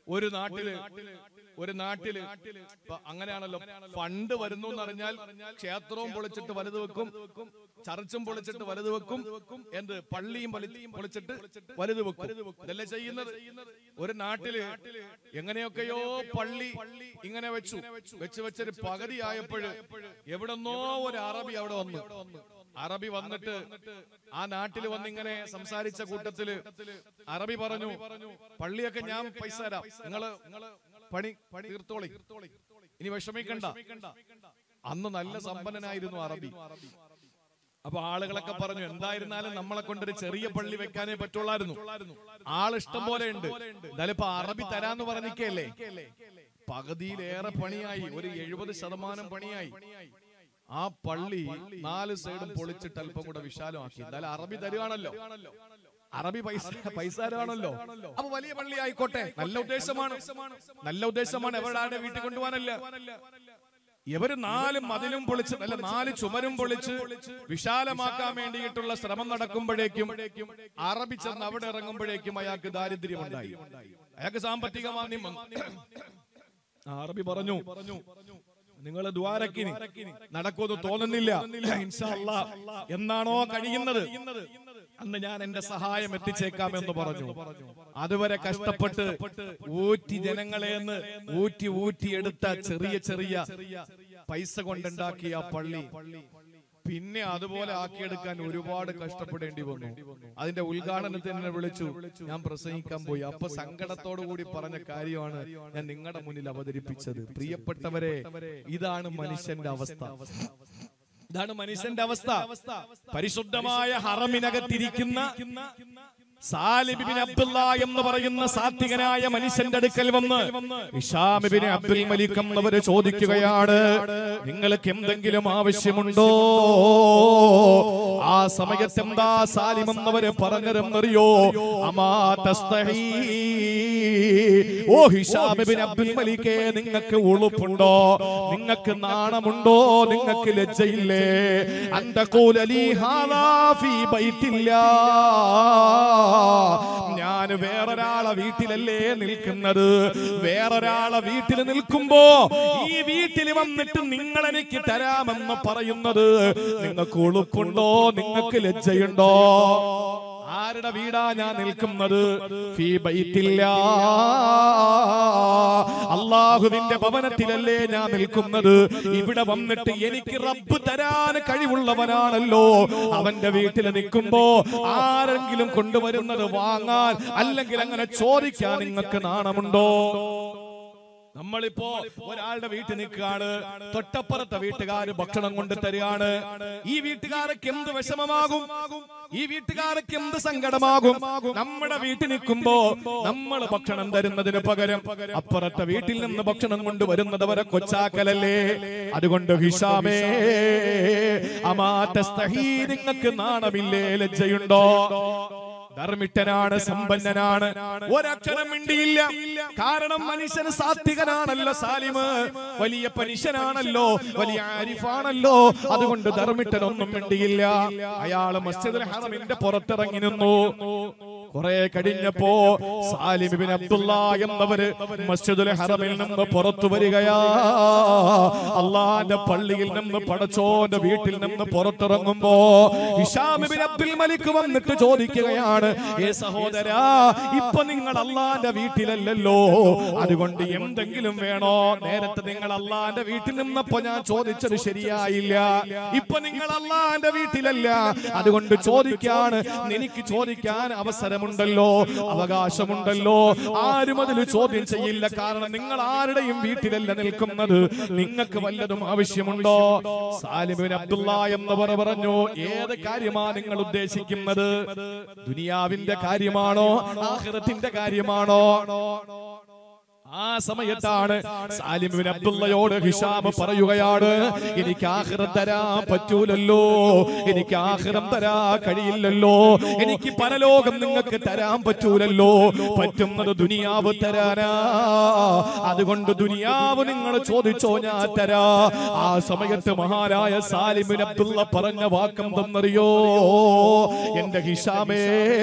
ഒരു നാട്ടില് ഒരു നാട്ടില് ഇപ്പൊ അങ്ങനെയാണല്ലോ ഫണ്ട് വരുന്നു എന്ന് അറിഞ്ഞാൽ ക്ഷേത്രവും പൊളിച്ചിട്ട് വലുത് വെക്കും ചർച്ചും പൊളിച്ചിട്ട് വലുത് വെക്കും എന്ത് പള്ളിയും പൊളി- പൊളിച്ചിട്ട് വലുത് വെക്കും ഇതല്ലേ ചെയ്യുന്നത് ഒരു നാട്ടില് എങ്ങനെയൊക്കെയോ പള്ളി ഇങ്ങനെ വെച്ചു വെച്ച് വെച്ചൊരു പകുതി ആയപ്പോഴ് എവിടെന്നോ ഒരു അറബി അവിടെ വന്നു അറബി വന്നിട്ട് ആ നാട്ടിൽ വന്ന് ഇങ്ങനെ സംസാരിച്ച കൂട്ടത്തില് അറബി പറഞ്ഞു പള്ളിയൊക്കെ ഞാൻ പൈസ തരാം നിങ്ങള് പണി പണി തീർത്തോളി ഇനി വിഷമിക്കണ്ട അന്ന് നല്ല സമ്പന്നനായിരുന്നു അറബി അപ്പൊ ആളുകളൊക്കെ പറഞ്ഞു എന്തായിരുന്നാലും നമ്മളെ കൊണ്ടൊരു ചെറിയ പള്ളി വെക്കാനേ പറ്റുള്ളായിരുന്നു ആൾ ഇഷ്ടം പോലെ ഉണ്ട് എന്തായാലും ഇപ്പൊ അറബി തരാന്ന് പറഞ്ഞിക്കല്ലേ പകുതിയിലേറെ പണിയായി ഒരു എഴുപത് ശതമാനം പണിയായി ആ പള്ളി നാല് സൈഡും പൊളിച്ചിട്ട് അല്പം കൂടെ വിശാലമാക്കി എന്തായാലും അറബി തരുവാണല്ലോ അറബി പൈസ പൈസ തരുവാണല്ലോ അപ്പൊ വലിയ പള്ളി ആയിക്കോട്ടെ നല്ല ഉദ്ദേശമാണ് നല്ല ഉദ്ദേശമാണ് എവരുടെ വീട്ടിൽ കൊണ്ടുപോകാനല്ല ഇവര് നാല് മതിലും പൊളിച്ച് അല്ല നാല് ചുമരും പൊളിച്ച് വിശാലമാക്കാൻ വേണ്ടിയിട്ടുള്ള ശ്രമം നടക്കുമ്പോഴേക്കും അറബി ചെന്ന് അവിടെ ഇറങ്ങുമ്പോഴേക്കും അയാൾക്ക് ദാരിദ്ര്യമുണ്ടായി അയാൾക്ക് സാമ്പത്തിക മാന്യം വന്നു ആ, അറബി പറഞ്ഞു നിങ്ങൾ ദ്വാരക്കിനി നടക്കുമെന്ന് തോന്നുന്നില്ല ഇൻഷാ അല്ലാ. എന്നാണോ കഴിയുന്നത് അന്ന് ഞാൻ എന്റെ സഹായം എത്തിച്ചേക്കാം എന്ന് പറഞ്ഞു അതുവരെ കഷ്ടപ്പെട്ട് ഊറ്റി ജനങ്ങളെ എന്ന് ഊറ്റി ഊറ്റി എടുത്ത ചെറിയ ചെറിയ പൈസ കൊണ്ടുണ്ടാക്കിയ ആ പള്ളി പിന്നെ അതുപോലെ ആക്കിയെടുക്കാൻ ഒരുപാട് കഷ്ടപ്പെടേണ്ടി വന്നു അതിന്റെ ഉദ്ഘാടനത്തിന് എന്നെ വിളിച്ചു ഞാൻ പ്രസംഗിക്കാൻ പോയി അപ്പൊ സങ്കടത്തോടു കൂടി പറഞ്ഞ കാര്യമാണ് ഞാൻ നിങ്ങളുടെ മുന്നിൽ അവതരിപ്പിച്ചത് പ്രിയപ്പെട്ടവരെ ഇതാണ് മനുഷ്യന്റെ അവസ്ഥ ഇതാണ് മനുഷ്യന്റെ അവസ്ഥ പരിശുദ്ധമായ ഹറമിനകത്തിരിക്കുന്ന സാലിബിൻ അബ്ദുള്ള എന്ന് പറയുന്ന സാത്വികനായ മനുഷ്യന്റെ അടുക്കൽ വന്ന് ഇഷാമിബിന് അബ്ദുൽ മലിക് എന്നവര് ചോദിക്കുകയാണ് നിങ്ങൾക്ക് എന്തെങ്കിലും ആവശ്യമുണ്ടോ ആ സമയത്ത് എന്താ സാലിം എന്നവര് പറഞ്ഞതെന്നറിയോ അമാ തസ്തഹീ ഓ ഹിഷാമിബിൻ അബ്ദുൽ മലിക്കേ നിങ്ങൾക്ക് ഉളുപ്പുണ്ടോ നിങ്ങൾക്ക് നാണമുണ്ടോ നിങ്ങൾക്ക് ലജ്ജയില്ലേ അന്തകൂലലി ഹാദാ ഫീ ബൈത്തില്ലാ ഞാൻ വേറൊരാളെ വീട്ടിലല്ലേ നിൽക്കുന്നത് വേറൊരാളെ വീട്ടിൽ നിൽക്കുമ്പോ ഈ വീട്ടിൽ വന്നിട്ട് നിങ്ങൾ എനിക്ക് തരാമെന്ന് പറയുന്നത് നിങ്ങൾക്ക് ഉളുപ്പുണ്ടോ നിങ്ങൾക്ക് ലജ്ജയുണ്ടോ ആരുടെ വീടാ ഞാൻ നിൽക്കുന്നത് ഫീ ബൈത്തില്ലാ. അള്ളാഹുവിന്റെ ഭവനത്തിലല്ലേ ഞാൻ നിൽക്കുന്നത് ഇവിടെ വന്നിട്ട് എനിക്ക് റബ്ബ് തരാൻ കഴിവുള്ളവനാണല്ലോ അവന്റെ വീട്ടിൽ നിൽക്കുമ്പോ ആരെങ്കിലും കൊണ്ടുവരുന്നത് വാങ്ങാൻ അല്ലെങ്കിൽ അങ്ങനെ ചോദിക്കാൻ നിങ്ങൾക്ക് നാണമുണ്ടോ നമ്മളിപ്പോ ഒരാളുടെ വീട്ടിൽ നിൽക്കുകയാണ് തൊട്ടപ്പുറത്തെ വീട്ടുകാര് ഭക്ഷണം കൊണ്ട് തരികയാണ് ഈ വീട്ടുകാർക്ക് എന്ത് വിഷമമാകും ഈ വീട്ടുകാർക്ക് എന്ത് സങ്കടമാകും നമ്മുടെ വീട്ടിൽ നിൽക്കുമ്പോ നമ്മൾ ഭക്ഷണം തരുന്നതിന് പകരം അപ്പുറത്തെ വീട്ടിൽ നിന്ന് ഭക്ഷണം കൊണ്ടുവരുന്നത് വരെ കൊച്ചാക്കലല്ലേ അതുകൊണ്ട് ഹിഷാമേ അമാതസ്തഹീ നിങ്ങൾക്ക് നാണമില്ലേ ലജ്ജയുണ്ടോ ധർമ്മിട്ടനാണ് സമ്പന്നനാണ് ഒരക്ഷരം മിണ്ടിയില്ല കാരണം മനുഷ്യന് സാത്വികനാണല്ലോ സാലിമ് വലിയ പനിഷനാണല്ലോ വലിയ ആരിഫാണല്ലോ അതുകൊണ്ട് ധർമ്മിട്ടനൊന്നും മിണ്ടിയില്ല അയാള് മസ്ജിദുൽ ഹറമിന്റെ പുറത്തിറങ്ങി നിന്നു കുറെ കഴിഞ്ഞപ്പോ സാലിമിബിൻ അബ്ദുള്ള എന്നവര് മസ്ജിദുൽ ഹറമിൽ നിന്ന് പുറത്തു വരികയാ അള്ളാന്റെ പള്ളിയിൽ നിന്ന് പടച്ചോന്റെ വീട്ടിൽ നിന്ന് പുറത്തിറങ്ങുമ്പോ ഹിഷാമിബിൻ അബ്ദുൽ മലിക് വന്നിട്ട് ചോദിക്കുകയാണ് ഏ സഹോദരാ ഇപ്പൊ നിങ്ങൾ അള്ളാന്റെ വീട്ടിലല്ലല്ലോ അതുകൊണ്ട് എന്തെങ്കിലും വേണോ നേരത്തെ നിങ്ങൾ അള്ളാന്റെ വീട്ടിൽ നിന്നപ്പോ ഞാൻ ചോദിച്ചത് ശരിയായില്ല ഇപ്പൊ നിങ്ങൾ അള്ളാന്റെ വീട്ടിലല്ല അതുകൊണ്ട് ചോദിക്കാണ് എനിക്ക് ചോദിക്കാൻ അവസരമുണ്ടല്ലോ അവകാശമുണ്ടല്ലോ ആരും അതിൽ ചോദ്യം ചെയ്യില്ല കാരണം നിങ്ങൾ ആരുടെയും വീട്ടിലല്ല നിൽക്കുന്നത് നിങ്ങൾക്ക് വല്ലതും ആവശ്യമുണ്ടോ സാലിബിൻ അബ്ദുള്ള എന്നവർ പറഞ്ഞു ഏത് കാര്യമാ നിങ്ങൾ ഉദ്ദേശിക്കുന്നത് ദുനിയാവിന്റെ കാര്യമാണോ ആഖിറത്തിന്റെ കാര്യമാണോ ആ സമയത്താണ് സാലിം ബിൻ അബ്ദുള്ളയോട് ഹിഷാം പറയുകയാണ് എനിക്ക് ആഖിറം തരാൻ പറ്റൂലല്ലോ എനിക്ക് ആഖിറം തരാ കഴിയില്ലല്ലോ എനിക്ക് പരലോകം നിങ്ങൾക്ക് തരാൻ പറ്റൂലല്ലോ പറ്റുന്നത് ദുനിയാവ് തരാനാ അതുകൊണ്ട് ദുനിയാവ് നിങ്ങൾ ചോദിച്ചോ ഞാൻ തരാ ആ സമയത്ത് മഹാരായ സാലിം ബിൻ അബ്ദുള്ള പറഞ്ഞ വാക്കം തന്നറിയോ എന്റെ ഹിഷാമേ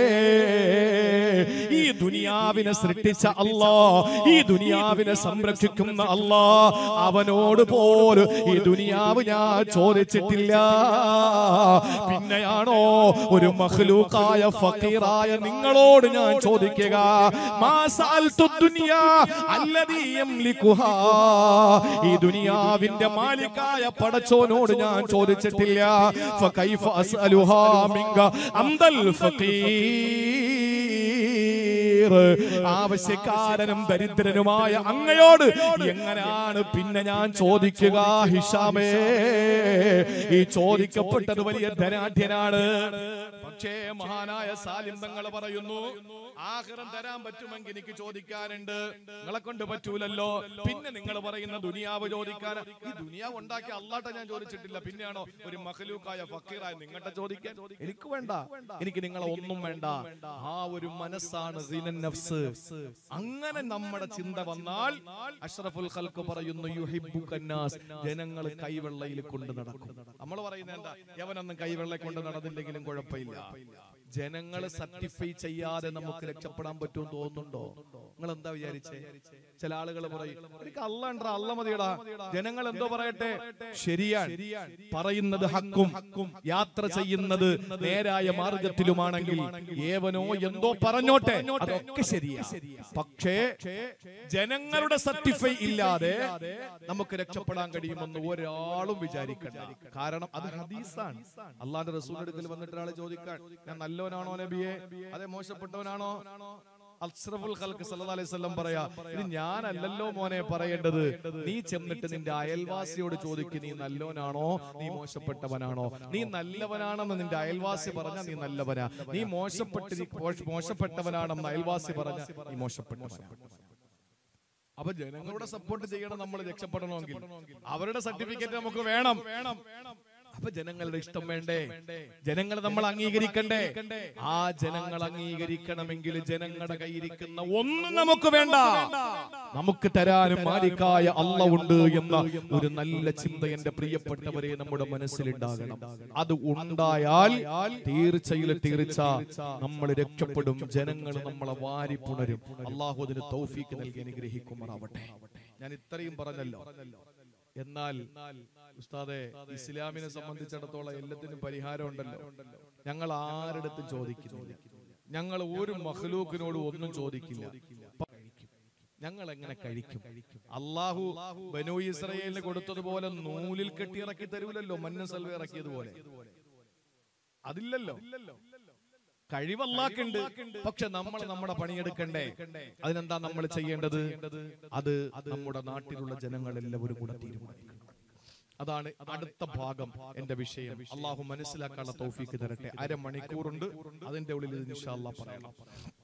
ഈ ദുനിയാവിനെ സൃഷ്ടിച്ച അല്ലാ ഈ ദുനിയാവിനെ സംരക്ഷിക്കുന്ന അല്ലാ അവനോട് പോലും ഈ ദുനിയാവ് ഞാൻ ചോദിച്ചിട്ടില്ല പിന്നെയാണോ ഒരു മഹ്ലൂക്കായ ഫക്കീറായ നിങ്ങളോട് ഞാൻ ചോദിക്കുക മാ സഅൽതു ദുനിയാ അല്ലദീ യംലികുഹാ ഈ ദുനിയാവിന്റെ മാലിക്കായ പടച്ചോനോട് ഞാൻ ചോദിച്ചിട്ടില്ല ഫകൈഫ അസ്അലുഹാ മിങ്ക അന്തൽ ഫഖീർ ആവശ്യക്കാരനും ദരിദ്രനുമായ അങ്ങയോട് എങ്ങനെയാണ് പിന്നെ ഞാൻ ചോദിക്കുക ഹിഷാമേ ഈ ചോദിക്കപ്പെട്ടത് വലിയ ധനാഢ്യനാണ് പക്ഷേ മഹാനായ സാലിം തങ്ങൾ പറയുന്നു ആഹ്റം തരാൻ പറ്റുമെങ്കിൽ എനിക്ക് ചോദിക്കാനുണ്ട് നിങ്ങളെ കൊണ്ട് പറ്റൂലല്ലോ പിന്നെ നിങ്ങൾ പറയുന്ന ദുനിയാവ് ചോദിക്കാൻ ഈ ദുനിയാവ് ഉണ്ടാക്കിയ അള്ളാട്ട ഞാൻ ചോദിച്ചിട്ടില്ല പിന്നെയാണോ ഒരു മഹലൂക്കായ ഫക്കീറായ നിങ്ങളുടെ ചോദിക്കാൻ എനിക്ക് വേണ്ട എനിക്ക് നിങ്ങളെ ഒന്നും വേണ്ട ആ ഒരു മനസ്സാണ് സിനൻ നഫ്സ് അങ്ങനെ നമ്മുടെ ചിന്ത വന്നാൽ അഷ്റഫുൽ ഖൽക്ക് പറയുന്നു യുഹിബ്ബുക്കന്നാസ് ജനങ്ങൾ കൈവെള്ളയിൽ കൊണ്ട് നടക്കും നമ്മൾ പറയുന്നത് എന്താ യവനൊന്നും കൈവെള്ള കൊണ്ട് നടന്നില്ലെങ്കിലും കുഴപ്പമില്ല ജനങ്ങൾ സർട്ടിഫൈ ചെയ്യാതെ നമുക്ക് രക്ഷപ്പെടാൻ പറ്റും തോന്നുന്നുണ്ടോ നിങ്ങൾ എന്താ വിചാരിച്ചേ ചില ആളുകൾ പറയും എനിക്ക് അല്ല ഉണ്ടോ അല്ല മതിയടാ ജനങ്ങൾ എന്തോ പറയട്ടെ ശരിയാണ് പറയുന്നത് ഹക്കും യാത്ര ചെയ്യുന്നത് നേരായ മാർഗത്തിലുമാണെങ്കിൽ ഏവനോ എന്തോ പറഞ്ഞോട്ടെ അതൊക്കെ ശരിയാ പക്ഷേ ജനങ്ങളുടെ സർട്ടിഫൈ ഇല്ലാതെ നമുക്ക് രക്ഷപ്പെടാൻ കഴിയുമെന്ന് ഒരാളും വിചാരിക്കണ്ട കാരണം അത് ഹദീസാണ് അള്ളാന്റെ റസൂൽ അടുക്കൽ വന്നിട്ട് ഒരാൾ ചോദിക്കാൻ ഞാൻ നല്ലവനാണോ നബിയെ അതെ മോശപ്പെട്ടവനാണോ അസ്രഫുൽ ഖൽക്ക് സല്ലല്ലാഹു അലൈഹി വസല്ലം പറയാ ഇത് ഞാനല്ലല്ലോ മോനെ പറയേണ്ടത് നീ ചെന്നിട്ട് നിന്റെ അയൽവാസിയോട് ചോദിക്ക് നീ നല്ലോനാണോ നീ മോശപ്പെട്ടവനാണോ നീ നല്ലവനാണെന്ന് നിന്റെ അയൽവാസി പറഞ്ഞ നീ നല്ലവനാ നീ മോശപ്പെട്ട് നീ മോശ- മോശപ്പെട്ടവനാണെന്ന് അയൽവാസി പറഞ്ഞ നീ മോശപ്പെട്ടവനാ അപ്പൊ ജനങ്ങളുടെ സപ്പോർട്ട് ചെയ്യണം നമ്മൾ രക്ഷപ്പെടണമെങ്കിൽ അവരുടെ സർട്ടിഫിക്കറ്റ് നമുക്ക് വേണം അപ്പൊ ജനങ്ങളുടെ ഇഷ്ടം വേണ്ടേ ജനങ്ങൾ നമ്മൾ അംഗീകരിക്കണ്ടേ ആ ജനങ്ങൾ അംഗീകരിക്കണമെങ്കിൽ ജനങ്ങളുടെ കയ്യിരിക്കുന്ന ഒന്നും നമുക്ക് വേണ്ട നമുക്ക് തരാനും മാലിക്കായ അല്ല ഉണ്ട് എന്ന ഒരു നല്ല ചിന്ത എന്റെ പ്രിയപ്പെട്ടവരെ നമ്മുടെ മനസ്സിലുണ്ടാകണം അത് ഉണ്ടായാൽ തീർച്ചയിൽ തീർച്ച നമ്മൾ രക്ഷപ്പെടും ജനങ്ങൾ നമ്മളെ വാരി പുണരും അള്ളാഹു അതിന് തൗഫീക്ക് നൽകി അനുഗ്രഹിക്കുമാറാവട്ടെ ഞാൻ ഇത്രയും പറഞ്ഞല്ലോ എന്നാൽ ഉസ്താദെ ഇസ്ലാമിനെ സംബന്ധിച്ചിടത്തോളം എല്ലാത്തിനും പരിഹാരം ഉണ്ടല്ലോ ഞങ്ങൾ ആരുടെ ചോദിക്കുന്നില്ല ഞങ്ങൾ ഒരു മഹ്ലൂക്കിനോട് ഒന്നും ചോദിക്കില്ല പ- ഞങ്ങൾ എങ്ങനെ കഴിക്കും അള്ളാഹു ബനു ഇസ്രയേലിന് കൊടുത്തതുപോലെ നൂലിൽ കെട്ടി ഇറക്കി തരൂലല്ലോ മഞ്ഞ സൽവ ഇറക്കിയതുപോലെ അതില്ലല്ലോ കഴിവല്ലാക്കുണ്ട് പക്ഷെ നമ്മൾ നമ്മുടെ പണിയെടുക്കണ്ടേ അതിനെന്താ നമ്മൾ ചെയ്യേണ്ടത് അത് നമ്മുടെ നാട്ടിലുള്ള ജനങ്ങളെല്ലാവരും കൂടെ തീരുമാനിക്കണം അതാണ് അടുത്ത ഭാഗം എന്റെ വിഷയം അള്ളാഹു മനസ്സിലാക്കാനുള്ള തൗഫീക്ക് തരട്ടെ അരമണിക്കൂറുണ്ട് അതിന്റെ ഉള്ളിൽ ഇത് ഇൻഷാ അല്ലാഹ് പറയണം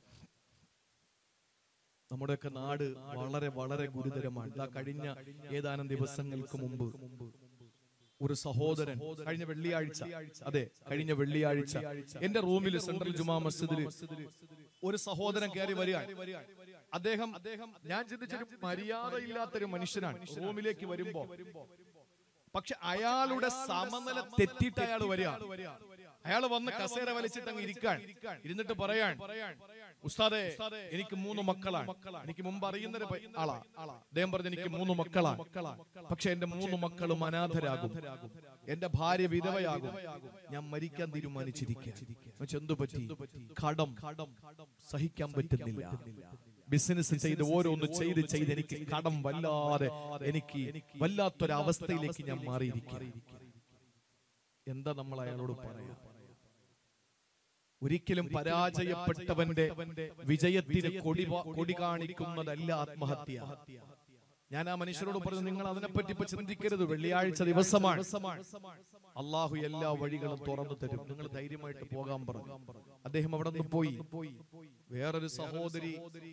നമ്മുടെയൊക്കെ നാട് വളരെ വളരെ ഗുരുതരമാണ് ഇതാ കഴിഞ്ഞ ഏതാനും ദിവസങ്ങൾക്ക് മുമ്പ് ഒരു സഹോദരൻ കഴിഞ്ഞ വെള്ളിയാഴ്ച അതെ കഴിഞ്ഞ വെള്ളിയാഴ്ച എന്റെ റൂമിൽ സെൻട്രൽ ജുമാ മസ്ജിദിൽ ഒരു സഹോദരൻ കയറി വരികയാണ് അദ്ദേഹം അദ്ദേഹം ഞാൻ ചിന്തിച്ചൊരു മര്യാദയില്ലാത്തൊരു മനുഷ്യനാണ് റൂമിലേക്ക് വരുമ്പോ പക്ഷെ അയാളുടെ സമനില തെറ്റിട്ട് അയാൾ വരിക അയാൾ വന്ന് കസേര വലിച്ചിട്ട് അങ്ങ് ഇരിക്കാൻ ഇരുന്നിട്ട് പറയാൻ ഉസ്താദെ എനിക്ക് മൂന്ന് മക്കളാണ് എനിക്ക് മുമ്പ് അറിയുന്ന ഒരു പയ്യ- ആളാ അദ്ദേഹം പറഞ്ഞു എനിക്ക് മൂന്ന് മക്കളാണ് പക്ഷെ എന്റെ മൂന്ന് മക്കളും അനാഥരാകും എന്റെ ഭാര്യ വിധവയാകും ഞാൻ മരിക്കാൻ തീരുമാനിച്ചിരിക്കുക എന്തു പറ്റി കടം സഹിക്കാൻ പറ്റുന്നില്ല ബിസിനസ് ചെയ്ത് ഓരോന്ന് ചെയ്ത് ചെയ്ത് എനിക്ക് കടം വല്ലാതെ എനിക്ക് വല്ലാത്തൊരവസ്ഥയിലേക്ക് ഞാൻ മാറിയിരിക്കുക എന്താ നമ്മൾ അയാളോട് പറയാ ഒരിക്കലും പരാജയപ്പെട്ടവന്റെ വിജയത്തിന് കൊടി പ- കൊടി കാണിക്കുന്നതല്ല ആത്മഹത്യ ഞാൻ ആ മനുഷ്യരോട് പറഞ്ഞു നിങ്ങൾ അതിനെപ്പറ്റി ഇപ്പൊ ചിന്തിക്കരുത് വെള്ളിയാഴ്ച ദിവസമാണ് അള്ളാഹു എല്ലാ വഴികളും തുറന്നു തരും നിങ്ങൾ ധൈര്യമായിട്ട് പോകാൻ പറഞ്ഞു അദ്ദേഹം അവിടെ നിന്ന് പോയി വേറൊരു സഹോദരി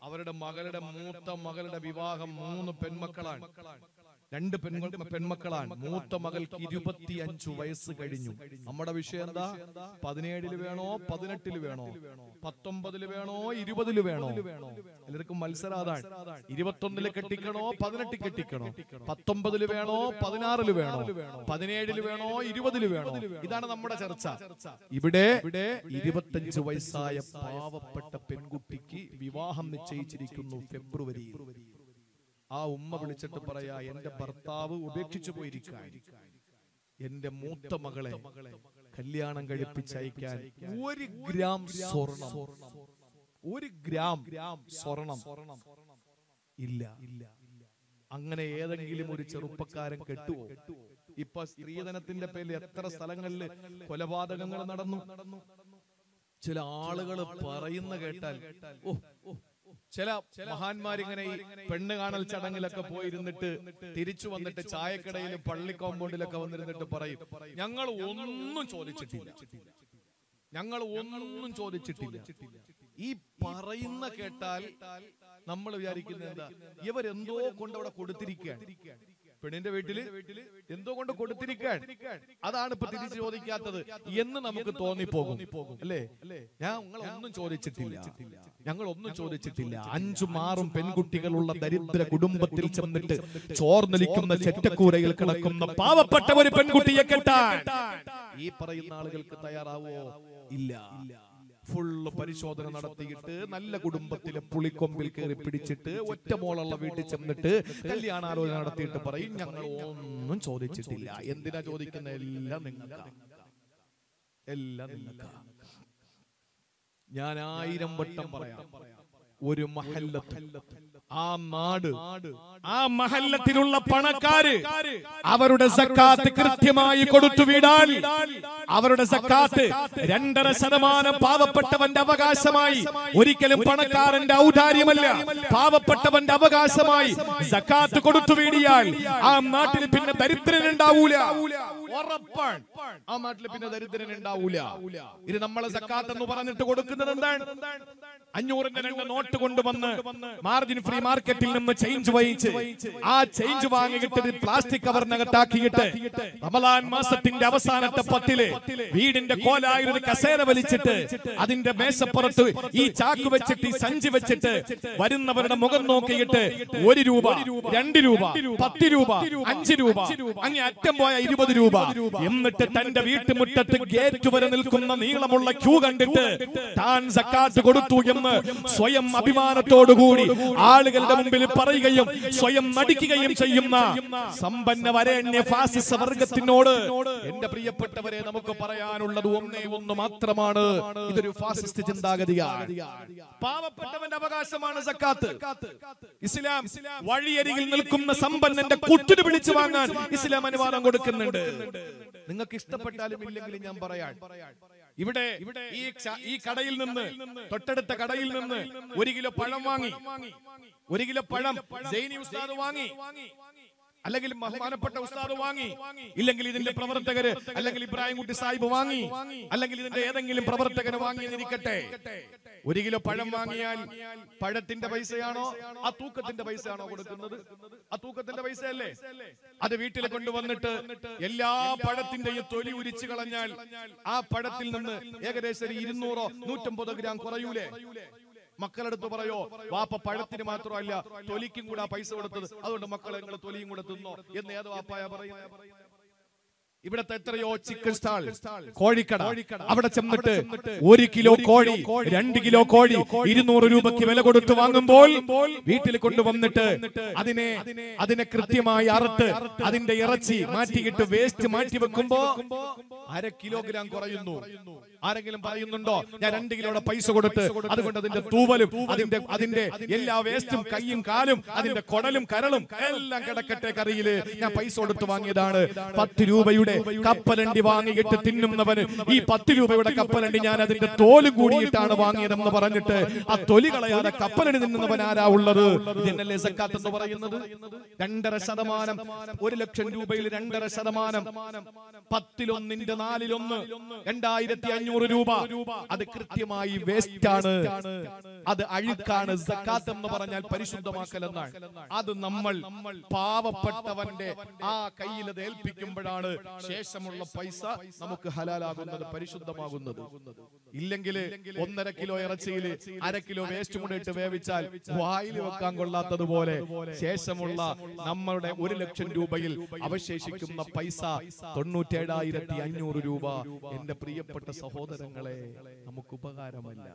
അവരുടെ മകളുടെ മൂത്ത മകളുടെ വിവാഹം മൂന്ന് പെൺമക്കളാണ് രണ്ട് പെൺമ പെൺമക്കളാണ് മൂത്ത മകൾക്ക് ഇരുപത്തിയഞ്ചു വയസ്സ് കഴിഞ്ഞു നമ്മുടെ വിഷയം എന്താ പതിനേഴില് വേണോ പതിനെട്ടില് വേണോ പത്തൊമ്പതില് വേണോ ഇരുപതില് വേണോ എല്ലാവർക്കും മത്സരം അതാണ് ഇരുപത്തൊന്നില് കെട്ടിക്കണോ പതിനെട്ടിൽ കെട്ടിക്കണോ പത്തൊമ്പതില് വേണോ പതിനാറില് വേണോ പതിനേഴില് വേണോ ഇരുപതില് വേണോ ഇതാണ് നമ്മുടെ ചർച്ച ഇവിടെ ഇവിടെ ഇരുപത്തഞ്ച് വയസ്സായ പാവപ്പെട്ട പെൺകുട്ടിക്ക് വിവാഹം നിശ്ചയിച്ചിരിക്കുന്നു ഫെബ്രുവരി ആ ഉമ്മ വിളിച്ചിട്ട് പറയാ എന്റെ ഭർത്താവ് ഉപേക്ഷിച്ചു പോയിരിക്കാൻ എന്റെ മൂത്ത മകളെ കല്യാണം കഴിപ്പിച്ചയക്കാൻ ഒരു ഗ്രാം സ്വർണം ഒരു ഗ്രാം സ്വർണം ഇല്ല അങ്ങനെ ഏതെങ്കിലും ഒരു ചെറുപ്പക്കാരൻ കെട്ടുവോ ഇപ്പൊ സ്ത്രീധനത്തിന്റെ പേരിൽ എത്ര സ്ഥലങ്ങളിൽ കൊലപാതകങ്ങൾ നടന്നു ചില ആളുകൾ പറയുന്ന കേട്ടാൽ ഓ ചില മഹാന്മാരിങ്ങനെ ഈ പെണ്ണ് കാണൽ ചടങ്ങിലൊക്കെ പോയിരുന്നിട്ട് തിരിച്ചു വന്നിട്ട് ചായക്കടയിലും പള്ളി കോമ്പൗണ്ടിലൊക്കെ വന്നിരുന്നിട്ട് പറയും ഞങ്ങൾ ഒന്നും ചോദിച്ചിട്ടില്ല ഞങ്ങൾ ഒന്നും ചോദിച്ചിട്ടില്ല ഈ പറയുന്ന കേട്ടാൽ നമ്മൾ വിചാരിക്കുന്നത് എന്താ ഇവരെന്തോ കൊണ്ട് അവിടെ കൊടുത്തിരിക്കുകയാണ് പെണ്ണിന്റെ വീട്ടില് എന്തോ കൊണ്ട് കൊടുത്തിരിക്കാൻ അതാണ് ഇപ്പൊ തിരിച്ചു ചോദിക്കാത്തത് എന്ന് നമുക്ക് തോന്നിപ്പോകും അല്ലേ ഞാൻ ഒന്നും ചോദിച്ചിട്ടില്ല ഞങ്ങൾ ഒന്നും ചോദിച്ചിട്ടില്ല അഞ്ചും ആറും പെൺകുട്ടികളുള്ള ദരിദ്ര കുടുംബത്തിൽ ചെന്നിട്ട് ചോർന്നൊലിക്കുന്ന ചെറ്റക്കൂരയിൽ കിടക്കുന്ന പാവപ്പെട്ട ഒരു പെൺകുട്ടിയെ കെട്ടാൻ ഈ പറയുന്ന ആളുകൾക്ക് തയ്യാറാവോ ഇല്ല ഫുള്ള് പരിശോധന നടത്തിയിട്ട് നല്ല കുടുംബത്തിലെ പുളിക്കൊമ്പിൽ കയറി പിടിച്ചിട്ട് ഒറ്റ മോളുള്ള വീട്ടിൽ ചെന്നിട്ട് കല്യാണാലോചന നടത്തിയിട്ട് പറയും ഞങ്ങൾ ഒന്നും ചോദിച്ചിട്ടില്ല എന്തിനാ ചോദിക്കുന്ന എല്ലാം നിങ്ങൾക്ക് എല്ലാം നിങ്ങൾക്ക് ഞാൻ ആയിരം വട്ടം പറയാം ഒരു മഹല്ലത്ത് ആ നാട് ആ മഹല്ലത്തിലുള്ള പണക്കാര് അവരുടെ സക്കാത്ത് കൃത്യമായി കൊടുത്തു വിടാൻ അവരുടെ സക്കാത്ത് രണ്ടര ശതമാനം പാവപ്പെട്ടവന്റെ അവകാശമായി ഒരിക്കലും പണക്കാരന്റെ ഔദാര്യമല്ല പാവപ്പെട്ടവന്റെ അവകാശമായി സക്കാത്ത് കൊടുത്തു വീടിയാൽ ആ നാട്ടിൽ പിന്നെ ദരിദ്രനുണ്ടാവൂല ഉറപ്പാണ് ആ നാട്ടിൽ പിന്നെ ദരിദ്രൻ ഉണ്ടാവൂല ഇത് നമ്മളെ സക്കാത്ത് എന്ന് പറഞ്ഞിട്ട് കൊടുക്കുന്നത് എന്താണ് അഞ്ഞൂറിന്റെ രണ്ട് നോട്ട് കൊണ്ടുവന്ന് മാർജിൻ ഫ്രീ മാർക്കറ്റിൽ നിന്ന് ചേഞ്ച് വഹിച്ച് ആ ചേഞ്ച് വാങ്ങിയിട്ട് ഇത് പ്ലാസ്റ്റിക് കവറിനകത്താക്കിയിട്ട് റമലാൻ മാസത്തിന്റെ അവസാനത്തെ പത്തില് വീടിന്റെ കോലായൊരു കസേര വലിച്ചിട്ട് അതിന്റെ മേശപ്പുറത്ത് ഈ ചാക്ക് വെച്ചിട്ട് ഈ സഞ്ചി വെച്ചിട്ട് വരുന്നവരുടെ മുഖം നോക്കിയിട്ട് ഒരു രൂപ രണ്ട് രൂപ പത്ത് രൂപ അഞ്ച് രൂപ അങ്ങ് അറ്റം പോയ ഇരുപത് രൂപ എന്നിട്ട് തന്റെ വീട്ടുമുറ്റത്ത് ഗേറ്റ് വരെ നിൽക്കുന്ന നീളമുള്ള ക്യൂ കണ്ടിട്ട് താൻ സക്കാത്ത് കൊടുത്തു എന്ന് സ്വയം അഭിമാനത്തോടുകൂടി ആളുകളുടെ മുമ്പിൽ പറയുകയും സ്വയം നടിക്കുകയും ചെയ്യുന്ന സമ്പന്ന വരേണ്യ ഫാസിസ വർഗത്തിനോട് എന്റെ പ്രിയപ്പെട്ടവരെ നമുക്ക് പറയാനുള്ളത് ഒന്നേ ഒന്ന് മാത്രമാണ് ഇതൊരു ഫാസിസ്റ്റ് ചിന്താഗതിയാണ് പാവപ്പെട്ടവന്റെ അവകാശമാണ് സക്കാത്ത് ഇസ്ലാം വഴിയരികിൽ നിൽക്കുന്ന സമ്പന്നന്റെ കുട്ടിന് പിടിച്ചു വാങ്ങാൻ ഇസ്ലാം അനുവാദം കൊടുക്കുന്നുണ്ട് നിങ്ങൾക്ക് ഇഷ്ടപ്പെട്ടാലും ഇല്ലെങ്കിലും ഞാൻ പറയാൻ ഇവിടെ ഈ ച- ഈ കടയിൽ നിന്ന് തൊട്ടടുത്ത കടയിൽ നിന്ന് ഒരു കിലോ പഴം വാങ്ങി ഒരു കിലോ പഴം ജൈനി ഉസ്താദ് വാങ്ങി അല്ലെങ്കിൽ ബഹുമാനപ്പെട്ട ഉസ്താദ് വാങ്ങി ഇല്ലെങ്കിൽ ഇതിന്റെ പ്രവർത്തകര് അല്ലെങ്കിൽ ഇബ്രാഹിം കുട്ടി സാഹിബ് വാങ്ങി അല്ലെങ്കിൽ ഇതിന്റെ ഏതെങ്കിലും പ്രവർത്തകന് വാങ്ങി എന്നിരിക്കട്ടെ ഒരു കിലോ പഴം വാങ്ങിയാൽ പഴത്തിന്റെ പൈസയാണോ ആ തൂക്കത്തിന്റെ പൈസയാണോ കൊടുക്കുന്നത് ആ തൂക്കത്തിന്റെ പൈസയല്ലേ അത് വീട്ടിൽ കൊണ്ടുവന്നിട്ട് എല്ലാ പഴത്തിന്റെയും തൊലി ഉരിച്ചു കളഞ്ഞാൽ ആ പഴത്തിൽ നിന്ന് ഏകദേശം ഒരു ഇരുന്നൂറോ നൂറ്റമ്പതോ ഗ്രാം കുറയൂലേ മക്കളടുത്ത് പറയോ വാപ്പ പഴത്തിന് മാത്രമല്ല തൊലിക്കും കൂടെ ആ പൈസ കൊടുത്തത് അതുകൊണ്ട് മക്കളെ നിങ്ങൾ തൊലിയും കൂടെ തിന്നോ എന്ന് ഏത് വാപ്പായ പറയുന്നത് ഇവിടത്തെ എത്രയോ ചിക്കൻ സ്റ്റാൾ കോഴിക്കട അവിടെ ചെന്നിട്ട് ഒരു കിലോ കോഴി രണ്ട് കിലോ കോഴി ഇരുന്നൂറ് രൂപയ്ക്ക് വില കൊടുത്ത് വാങ്ങുമ്പോൾ വീട്ടിൽ കൊണ്ടുവന്നിട്ട് അതിനെ അതിനെ കൃത്യമായി അറുത്ത് അതിന്റെ ഇറച്ചി മാറ്റിയിട്ട് വേസ്റ്റ് മാറ്റി വെക്കുമ്പോ അര കിലോഗ്രാം കുറയുന്നു ആരെങ്കിലും പറയുന്നുണ്ടോ ഞാൻ രണ്ട് കിലോയുടെ പൈസ കൊടുത്ത് അതുകൊണ്ട് അതിന്റെ തൂവലും അതിന്റെ അതിന്റെ എല്ലാ വേസ്റ്റും കൈയും കാലും അതിന്റെ കൊടലും കരളും എല്ലാം കിടക്കട്ടെ കറിയില് ഞാൻ പൈസ കൊടുത്ത് വാങ്ങിയതാണ് പത്ത് രൂപയുടെ കപ്പലണ്ടി വാങ്ങിയിട്ട് തിന്നുന്നവന് ഈ പത്ത് രൂപയുടെ കപ്പലണ്ടി ഞാൻ അതിന്റെ തോല് കൂടിയിട്ടാണ് വാങ്ങിയതെന്ന് പറഞ്ഞിട്ട് ആ തൊലി കളയാതെ കപ്പലണ്ടി തിന്നുന്നവൻ ആരാ ഉള്ളത് ഇതിനല്ലേ സക്കാത്ത് എന്ന് പറയുന്നത് രണ്ടര ശതമാനം ഒരു ലക്ഷം രൂപയിൽ രണ്ടര ശതമാനം പത്തിലൊന്നിന്റെ നാലിലൊന്ന് രണ്ടായിരത്തി അഞ്ഞൂറ് രൂപ അത് കൃത്യമായി വേസ്റ്റ് ആണ് അത് അഴുക്കാണ് സക്കാത്ത് എന്ന് പറഞ്ഞാൽ പരിശുദ്ധമാക്കൽ എന്നാണ് അത് നമ്മൾ പാവപ്പെട്ടവന്റെ ആ കയ്യിൽ അത് ഏൽപ്പിക്കുമ്പോഴാണ് ശേഷമുള്ള പൈസ നമുക്ക് ഹലാലാകുന്നത് പരിശുദ്ധമാകുന്നത് ഇല്ലെങ്കിൽ ഒന്നര കിലോ ഇറച്ചിയിൽ അര കിലോ വേസ്റ്റ് കൂടെ ഇട്ട് വേവിച്ചാൽ വായിൽ വെക്കാൻ കൊള്ളാത്തതുപോലെ ശേഷമുള്ള നമ്മളുടെ ഒരു ലക്ഷം രൂപയിൽ അവശേഷിക്കുന്ന പൈസ തൊണ്ണൂറ്റേഴായിരത്തി അഞ്ഞൂറ് രൂപ എന്റെ പ്രിയപ്പെട്ട സഹോദരങ്ങളെ നമുക്ക് ഉപകാരമല്ല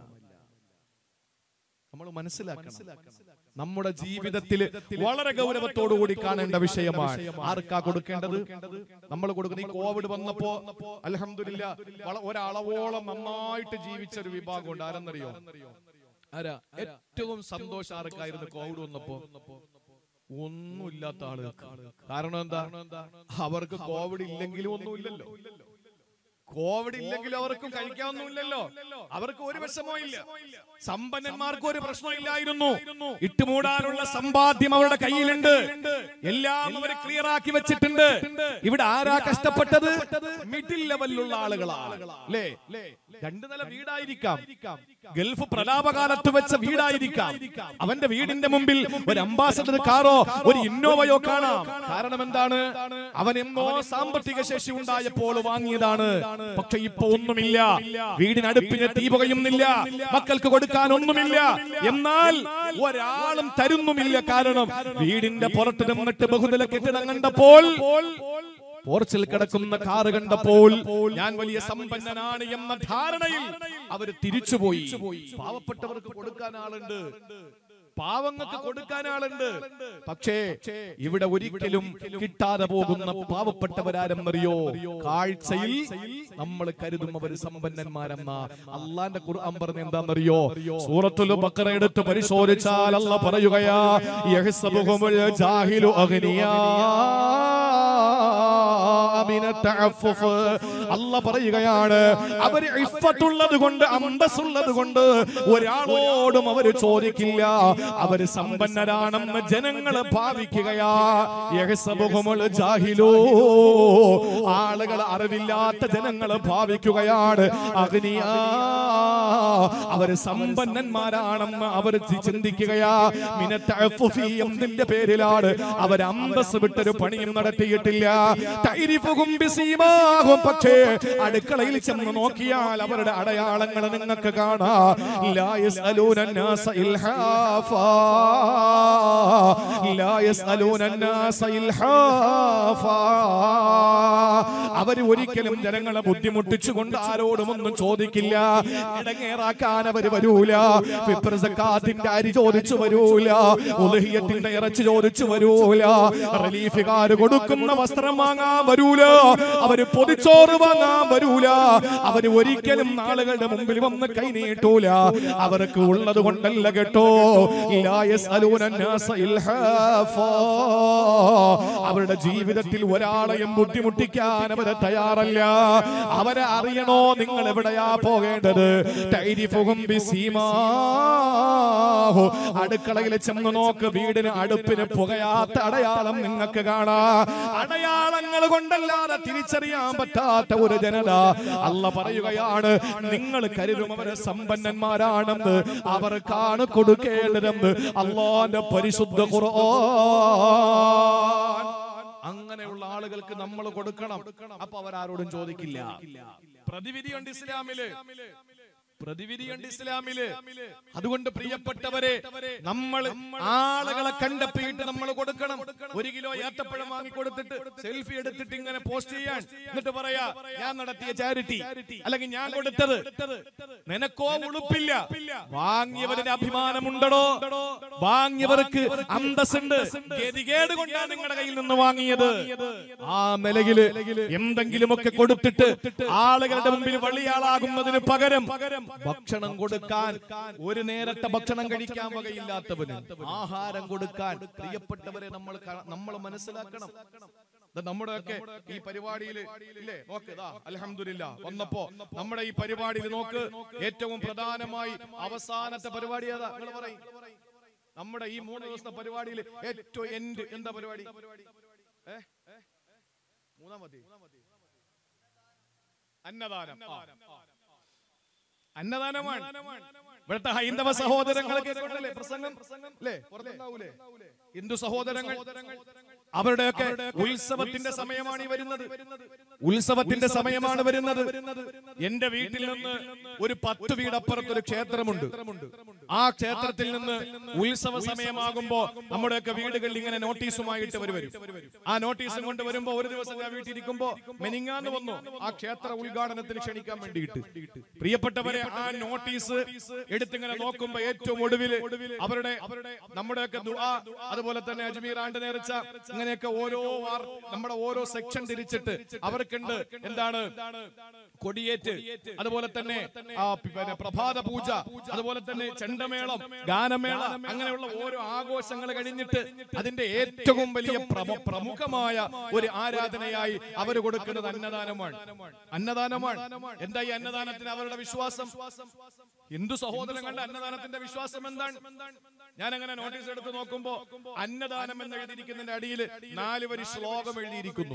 നമ്മൾ മനസ്സിലാക്കണം നമ്മുടെ ജീവിതത്തിൽ വളരെ ഗൗരവത്തോടു കൂടി കാണേണ്ട വിഷയമാണ് ആർക്കാ കൊടുക്കേണ്ടത് നമ്മൾ കൊടുക്കുന്ന ഈ കോവിഡ് വന്നപ്പോ അലഹമില്ല ഒരളവോളം നന്നായിട്ട് ജീവിച്ച ഒരു വിഭാഗമുണ്ട് ആരെന്നറിയോ ആരാ ഏറ്റവും സന്തോഷം ആർക്കായിരുന്നു കോവിഡ് വന്നപ്പോ ഒന്നുമില്ലാത്ത ആളുകൾക്ക് കാരണം എന്താ അവർക്ക് കോവിഡ് ഇല്ലെങ്കിലും ഒന്നുമില്ലല്ലോ കോവിഡ് ഇല്ലെങ്കിലും അവർക്ക് കഴിക്കാവുന്നില്ലല്ലോ അവർക്ക് ഒരു വിഷമോ ഇല്ല സമ്പന്നന്മാർക്ക് ഒരു പ്രശ്നമില്ലായിരുന്നു ഇട്ടുമൂടാനുള്ള സമ്പാദ്യം അവരുടെ കയ്യിലുണ്ട് എല്ലാം അവർ ക്ലിയർ ആക്കി വെച്ചിട്ടുണ്ട് ഇവിടെ ആരാ കഷ്ടപ്പെട്ടത് മിഡിൽ ലെവലിലുള്ള ആളുകളാണ് അല്ലേ രണ്ടു നില വീടായിരിക്കാം ഗൾഫ് പ്രലാപകാലത്ത് വെച്ച വീടായിരിക്കാം അവന്റെ വീടിന്റെ മുമ്പിൽ ഒരു അംബാസഡർ കാറോ ഒരു ഇന്നോവയോ കാണാം കാരണം എന്താണ് അവൻ എന്തോ സാമ്പത്തിക ശേഷി ഉണ്ടായപ്പോൾ വാങ്ങിയതാണ് പക്ഷെ ഇപ്പൊ ഒന്നുമില്ല വീടിനടുപ്പിന് തീ പുകയുന്നില്ല മക്കൾക്ക് കൊടുക്കാൻ ഒന്നുമില്ല എന്നാൽ ഒരാളും തരുന്നുമില്ല കാരണം വീടിന്റെ പുറത്ത് നിന്നിട്ട് ബഹുനില കെട്ടിടം കണ്ടപ്പോൾ പോർച്ചിൽ കിടക്കുന്ന കാറ് കണ്ടപ്പോൾ ഞാൻ വലിയ സമ്പന്നനാണ് എന്ന ധാരണയിൽ അവർ തിരിച്ചുപോയി പാവപ്പെട്ടവർക്ക് കൊടുക്കാൻ ആളുണ്ട് പാവങ്ങൾക്ക് കൊടുക്കാൻ ആളുണ്ട് പക്ഷേ ഇവിടെ ഒരിക്കലും കിട്ടാതെ പോകുന്ന പാവപ്പെട്ടവരാരെന്നറിയോ കാഴ്ചയിൽ നമ്മൾ കരുതും അവർ സമ്പന്നന്മാരെന്ന അള്ളാന്റെ ഖുർആൻ പറഞ്ഞ എന്താണെന്നറിയോ സൂറത്തുൽ ബക്കറ എടുത്ത് പരിശോധിച്ചാൽ അല്ല പറയുകയാ യഹ്സബുഹുമുൽ ജാഹിലു അഗ്നിയാ അല്ല പറയുകയാണ് അവര് ഇഫത്തുള്ളത് കൊണ്ട് അന്തസ്സുള്ളത് കൊണ്ട് ഒരാളോടും അവര് ചോദിക്കില്ല അവര് സമ്പന്നരാണെന്ന് ജനങ്ങള് ഭാവിക്കുകയാ യഹ്സബുഹുമുൽ ജാഹിലൂ ആളുകൾ അറിവില്ലാത്ത ജനങ്ങൾ ഭാവിക്കുകയാണ് അഗ്നിയാ അവര് സമ്പന്നന്മാരാണെന്ന് അവർ ചിന്തിക്കുകയാ മിനത്തഅഫുഫി എന്നതിന്റെ പേരിലാണ് അവർ അന്തസ് വിട്ടൊരു പണിയും നടത്തിയിട്ടില്ല തൈരിഫുഹും ബിസീമാഹും പക്ഷേ അടുക്കളയിൽ ചെന്ന് നോക്കിയാൽ അവരുടെ അടയാളങ്ങൾ നിങ്ങൾക്ക് കാണാം ലാ യസ്അലൂന الناس ഇൽഹാഫാ ലാ യസ്അലൂന الناس ഇൽഹാഫാ അവര് ഒരിക്കലും ജനങ്ങളെ ബുദ്ധിമുട്ടിച്ചുകൊണ്ട് ആരോടും ഒന്നും ചോദിക്കില്ല ഇടങ്ങേറാക്കാൻ അവര് വരൂല ഫിത്ർ സക്കാത്തിന്റെ അരി ചോദിച്ചു വരൂല ഉലഹിയത്തിന്റെ ഇറച്ചി ചോദിച്ചു വരൂല റിലീഫുകാർ കൊടുക്കുന്ന വസ്ത്രം വാങ്ങാൻ വരൂല അവര് പൊതിച്ചോറ് വാങ്ങാൻ വരൂല അവര് ഒരിക്കലും ആളുകളുടെ മുമ്പിൽ വന്ന് കൈ നീട്ടൂല അവർക്ക് ഉള്ളത് കൊണ്ടല്ല കേട്ടോ ലാ യസ്അലൂന الناس ഇൽഹാഫാ. അവരുടെ ജീവിതത്തിൽ ഒരാളെയും ബുദ്ധിമുട്ടിക്കാൻ അവര് തയ്യാറല്ല അവരെ അറിയണോ നിങ്ങൾ എവിടെയാ പോകേണ്ടത് തൈരിഫുഹും ബിസീമാഹു. അടുക്കളയിൽ ചെന്ന് നോക്ക് വീടിന് അടുപ്പിന് പുകയാത്ത അടയാളം നിങ്ങൾക്ക് കാണാം അടയാളങ്ങൾ കൊണ്ടല്ലാതെ തിരിച്ചറിയാൻ പറ്റാത്ത ഒരു ജനത അല്ല പറയുകയാണ് നിങ്ങൾ കരുതും അവരെ സമ്പന്നന്മാരാണെന്ന് അവർക്കാണ് കൊടുക്കേണ്ടതെന്ന് അള്ളാന്റെ പരിശുദ്ധ ഖുർആൻ അങ്ങനെയുള്ള ആളുകൾക്ക് നമ്മൾ കൊടുക്കണം അപ്പൊ അവരാരോടും ചോദിക്കില്ല പ്രതിവിധിയുണ്ട് ഇസ്ലാമില് പ്രതിവിധിയുണ്ട് ഇസ്ലാമില് അതുകൊണ്ട് പ്രിയപ്പെട്ടവരെ നമ്മൾ ആളുകളെ കണ്ടെത്തിയിട്ട് നമ്മൾ കൊടുക്കണം ഒരു കിലോ ഏത്തപ്പഴം വാങ്ങി കൊടുത്തിട്ട് സെൽഫി എടുത്തിട്ട് ഇങ്ങനെ പോസ്റ്റ് ചെയ്യാൻ എന്നിട്ട് പറയാ ഞാൻ നടത്തിയ ചാരിറ്റി അല്ലെങ്കിൽ ഞാൻ കൊടുത്തത് നിനക്കോ ഉളുപ്പില്ല വാങ്ങിയവരുടെ അഭിമാനമുണ്ടോ വാങ്ങിയവർക്ക് അന്തസ്സുണ്ട് ഗതികേട് കൊണ്ടാണ് നിങ്ങളുടെ കയ്യിൽ നിന്ന് വാങ്ങിയത് ആ നിലയില് എന്തെങ്കിലുമൊക്കെ കൊടുത്തിട്ട് ആളുകളുടെ മുമ്പിൽ വള്ളിയാളാകുന്നതിന് പകരം ഭക്ഷണം കൊടുക്കാൻ ഒരു നേരത്തെ ഭക്ഷണം കഴിക്കാൻ വകയില്ലാത്തവന് ആഹാരം കൊടുക്കാൻ പ്രിയപ്പെട്ടവരെ നമ്മൾ ക- നമ്മൾ മനസ്സിലാക്കണം ഇത് നമ്മുടെയൊക്കെ ഈ പരിപാടിയിൽ ഇല്ലേ നോക്ക് ഇതാ അലഹമില്ല വന്നപ്പോ നമ്മുടെ ഈ പരിപാടിയിൽ നോക്ക് ഏറ്റവും പ്രധാനമായി അവസാനത്തെ പരിപാടി ഏതാ നിങ്ങൾ പറയും നമ്മുടെ ഈ മൂന്ന് ദിവസത്തെ പരിപാടിയിൽ ഏറ്റവും എൻഡ് എന്താ പരിപാടി ഏ? മൂന്നാം മതി അന്നദാനം ആ. അന്നദാനമാണ് ഇവിടുത്തെ ഹൈന്ദവ സഹോദരങ്ങളൊക്കെ കേട്ടില്ലേ പ്രസംഗം അല്ലേ പുറത്തുണ്ടാവൂലേ ഹിന്ദു സഹോദരങ്ങൾ അവരുടെയൊക്കെ ഉത്സവത്തിന്റെ സമയമാണ് ഈ വരുന്നത് ഉത്സവത്തിന്റെ സമയമാണ് വരുന്നത് എന്റെ വീട്ടിൽ നിന്ന് ഒരു പത്ത് വീടപ്പുറത്ത് ഒരു ക്ഷേത്രമുണ്ട് ആ ക്ഷേത്രത്തിൽ നിന്ന് ഉത്സവ സമയമാകുമ്പോ നമ്മുടെയൊക്കെ വീടുകളിൽ ഇങ്ങനെ നോട്ടീസുമായിട്ട് അവർ വരും ആ നോട്ടീസും കൊണ്ട് വരുമ്പോ ഒരു ദിവസം ഞാൻ വീട്ടിലിരിക്കുമ്പോ മെനിങ്ങാന്ന് വന്നു ആ ക്ഷേത്ര ഉദ്ഘാടനത്തിന് ക്ഷണിക്കാൻ വേണ്ടിയിട്ട് പ്രിയപ്പെട്ടവരെ ആ നോട്ടീസ് എടുത്തിങ്ങനെ നോക്കുമ്പോ ഏറ്റവും ഒടുവിൽ അവരുടെ നമ്മുടെയൊക്കെ ദുആ അതുപോലെ തന്നെ അജ്മീർ ആണ്ട് നേർച്ച ഇങ്ങനെയൊക്കെ ഓരോ വാർ നമ്മുടെ ഓരോ സെക്ഷൻ തിരിച്ചിട്ട് അവർക്കുണ്ട് എന്താണ് കൊടിയേറ്റ് അതുപോലെ തന്നെ ആ, പിന്നെ പ്രഭാത പൂജ അതുപോലെ തന്നെ ചെണ്ടമേളം ഗാനമേള അങ്ങനെയുള്ള ഓരോ ആഘോഷങ്ങൾ കഴിഞ്ഞിട്ട് അതിന്റെ ഏറ്റവും വലിയ പ്രമ- പ്രമുഖമായ ഒരു ആരാധനയായി അവർ കൊടുക്കുന്നത് അന്നദാനമാണ് അന്നദാനമാണ് എന്താ ഈ അന്നദാനത്തിന് അവരുടെ വിശ്വാസം ഹിന്ദു സഹോദരങ്ങളുടെ അന്നദാനത്തിന്റെ വിശ്വാസം എന്താണ് ഞാൻ അങ്ങനെ നോട്ടീസ് എടുത്ത് നോക്കുമ്പോ അന്നദാനം എന്ന് എഴുതിയിരിക്കുന്നതിന്റെ അടിയിൽ നാല് വരി ശ്ലോകം എഴുതിയിരിക്കുന്നു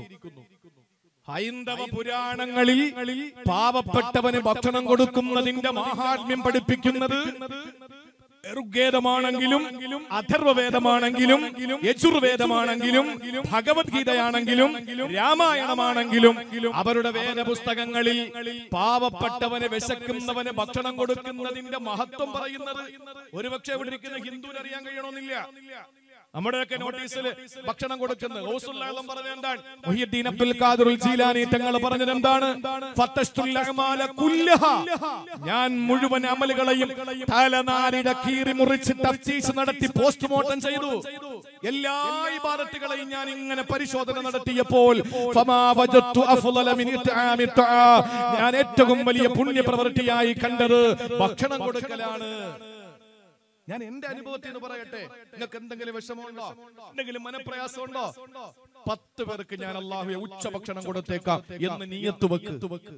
ഹൈന്ദവ പുരാണങ്ങളിൽ പാവപ്പെട്ടവന് ഭക്ഷണം കൊടുക്കുന്നതിന്റെ മാഹാത്മ്യം പഠിപ്പിക്കുന്നത് ഋഗ്വേദമാണെങ്കിലും അഥർവവേദമാണെങ്കിലും യജുർവേദമാണെങ്കിലും ഭഗവത്ഗീതയാണെങ്കിലും രാമായണമാണെങ്കിലും അവരുടെ വേദപുസ്തകങ്ങളിൽ പാവപ്പെട്ടവന് വിശക്കുന്നവന് ഭക്ഷണം കൊടുക്കുന്നതിന്റെ മഹത്വം പറയുന്നത് ഒരുപക്ഷെ ഇവിടെ ഇരിക്കുന്ന ഹിന്ദുവിന് അറിയാൻ കഴിയണമെന്നില്ല നമ്മുടെയൊക്കെ നോട്ടീസിൽ ഭക്ഷണം കൊടുക്കുന്നത് ഗൗസുല്ലാഹം പറഞ്ഞത് എന്താണ് മുഹിയുദ്ദീൻ അബ്ദുൽ ഖാദിറുൽ ജീലാനി തങ്ങൾ പറഞ്ഞത് എന്താണ് ഫത്തഷ്തുൽ അഅമാല കുല്ലഹ. ഞാൻ മുഴുവൻ അമലുകളെയും തലനാരിട കീറി മുറിച്ച് തഫ്തീസ് നടത്തി പോസ്റ്റ്മോർട്ടം ചെയ്തു എല്ലാ ഇബാദത്തുകളെയും ഞാൻ ഇങ്ങനെ പരിശോധന നടത്തിയപ്പോൾ ഫമാ വജദ്തു അഫ്ളല മിൻ ഇത്ആമി ത്വആ. ഞാൻ ഏറ്റവും വലിയ പുണ്യപ്രവൃത്തിയായി കണ്ടത് ഭക്ഷണം കൊടുക്കലാണ് ഞാൻ എന്റെ അനുഭവത്തിൽ നിന്ന് പറയട്ടെ നിങ്ങൾക്ക് എന്തെങ്കിലും വിഷമമുണ്ടോ എന്തെങ്കിലും മനപ്രയാസമുണ്ടോ പത്ത് പേർക്ക് ഞാൻ അള്ളാഹുയെ ഉച്ചഭക്ഷണം കൊടുത്തേക്കാം എന്ന് നീയത്ത് വെക്ക്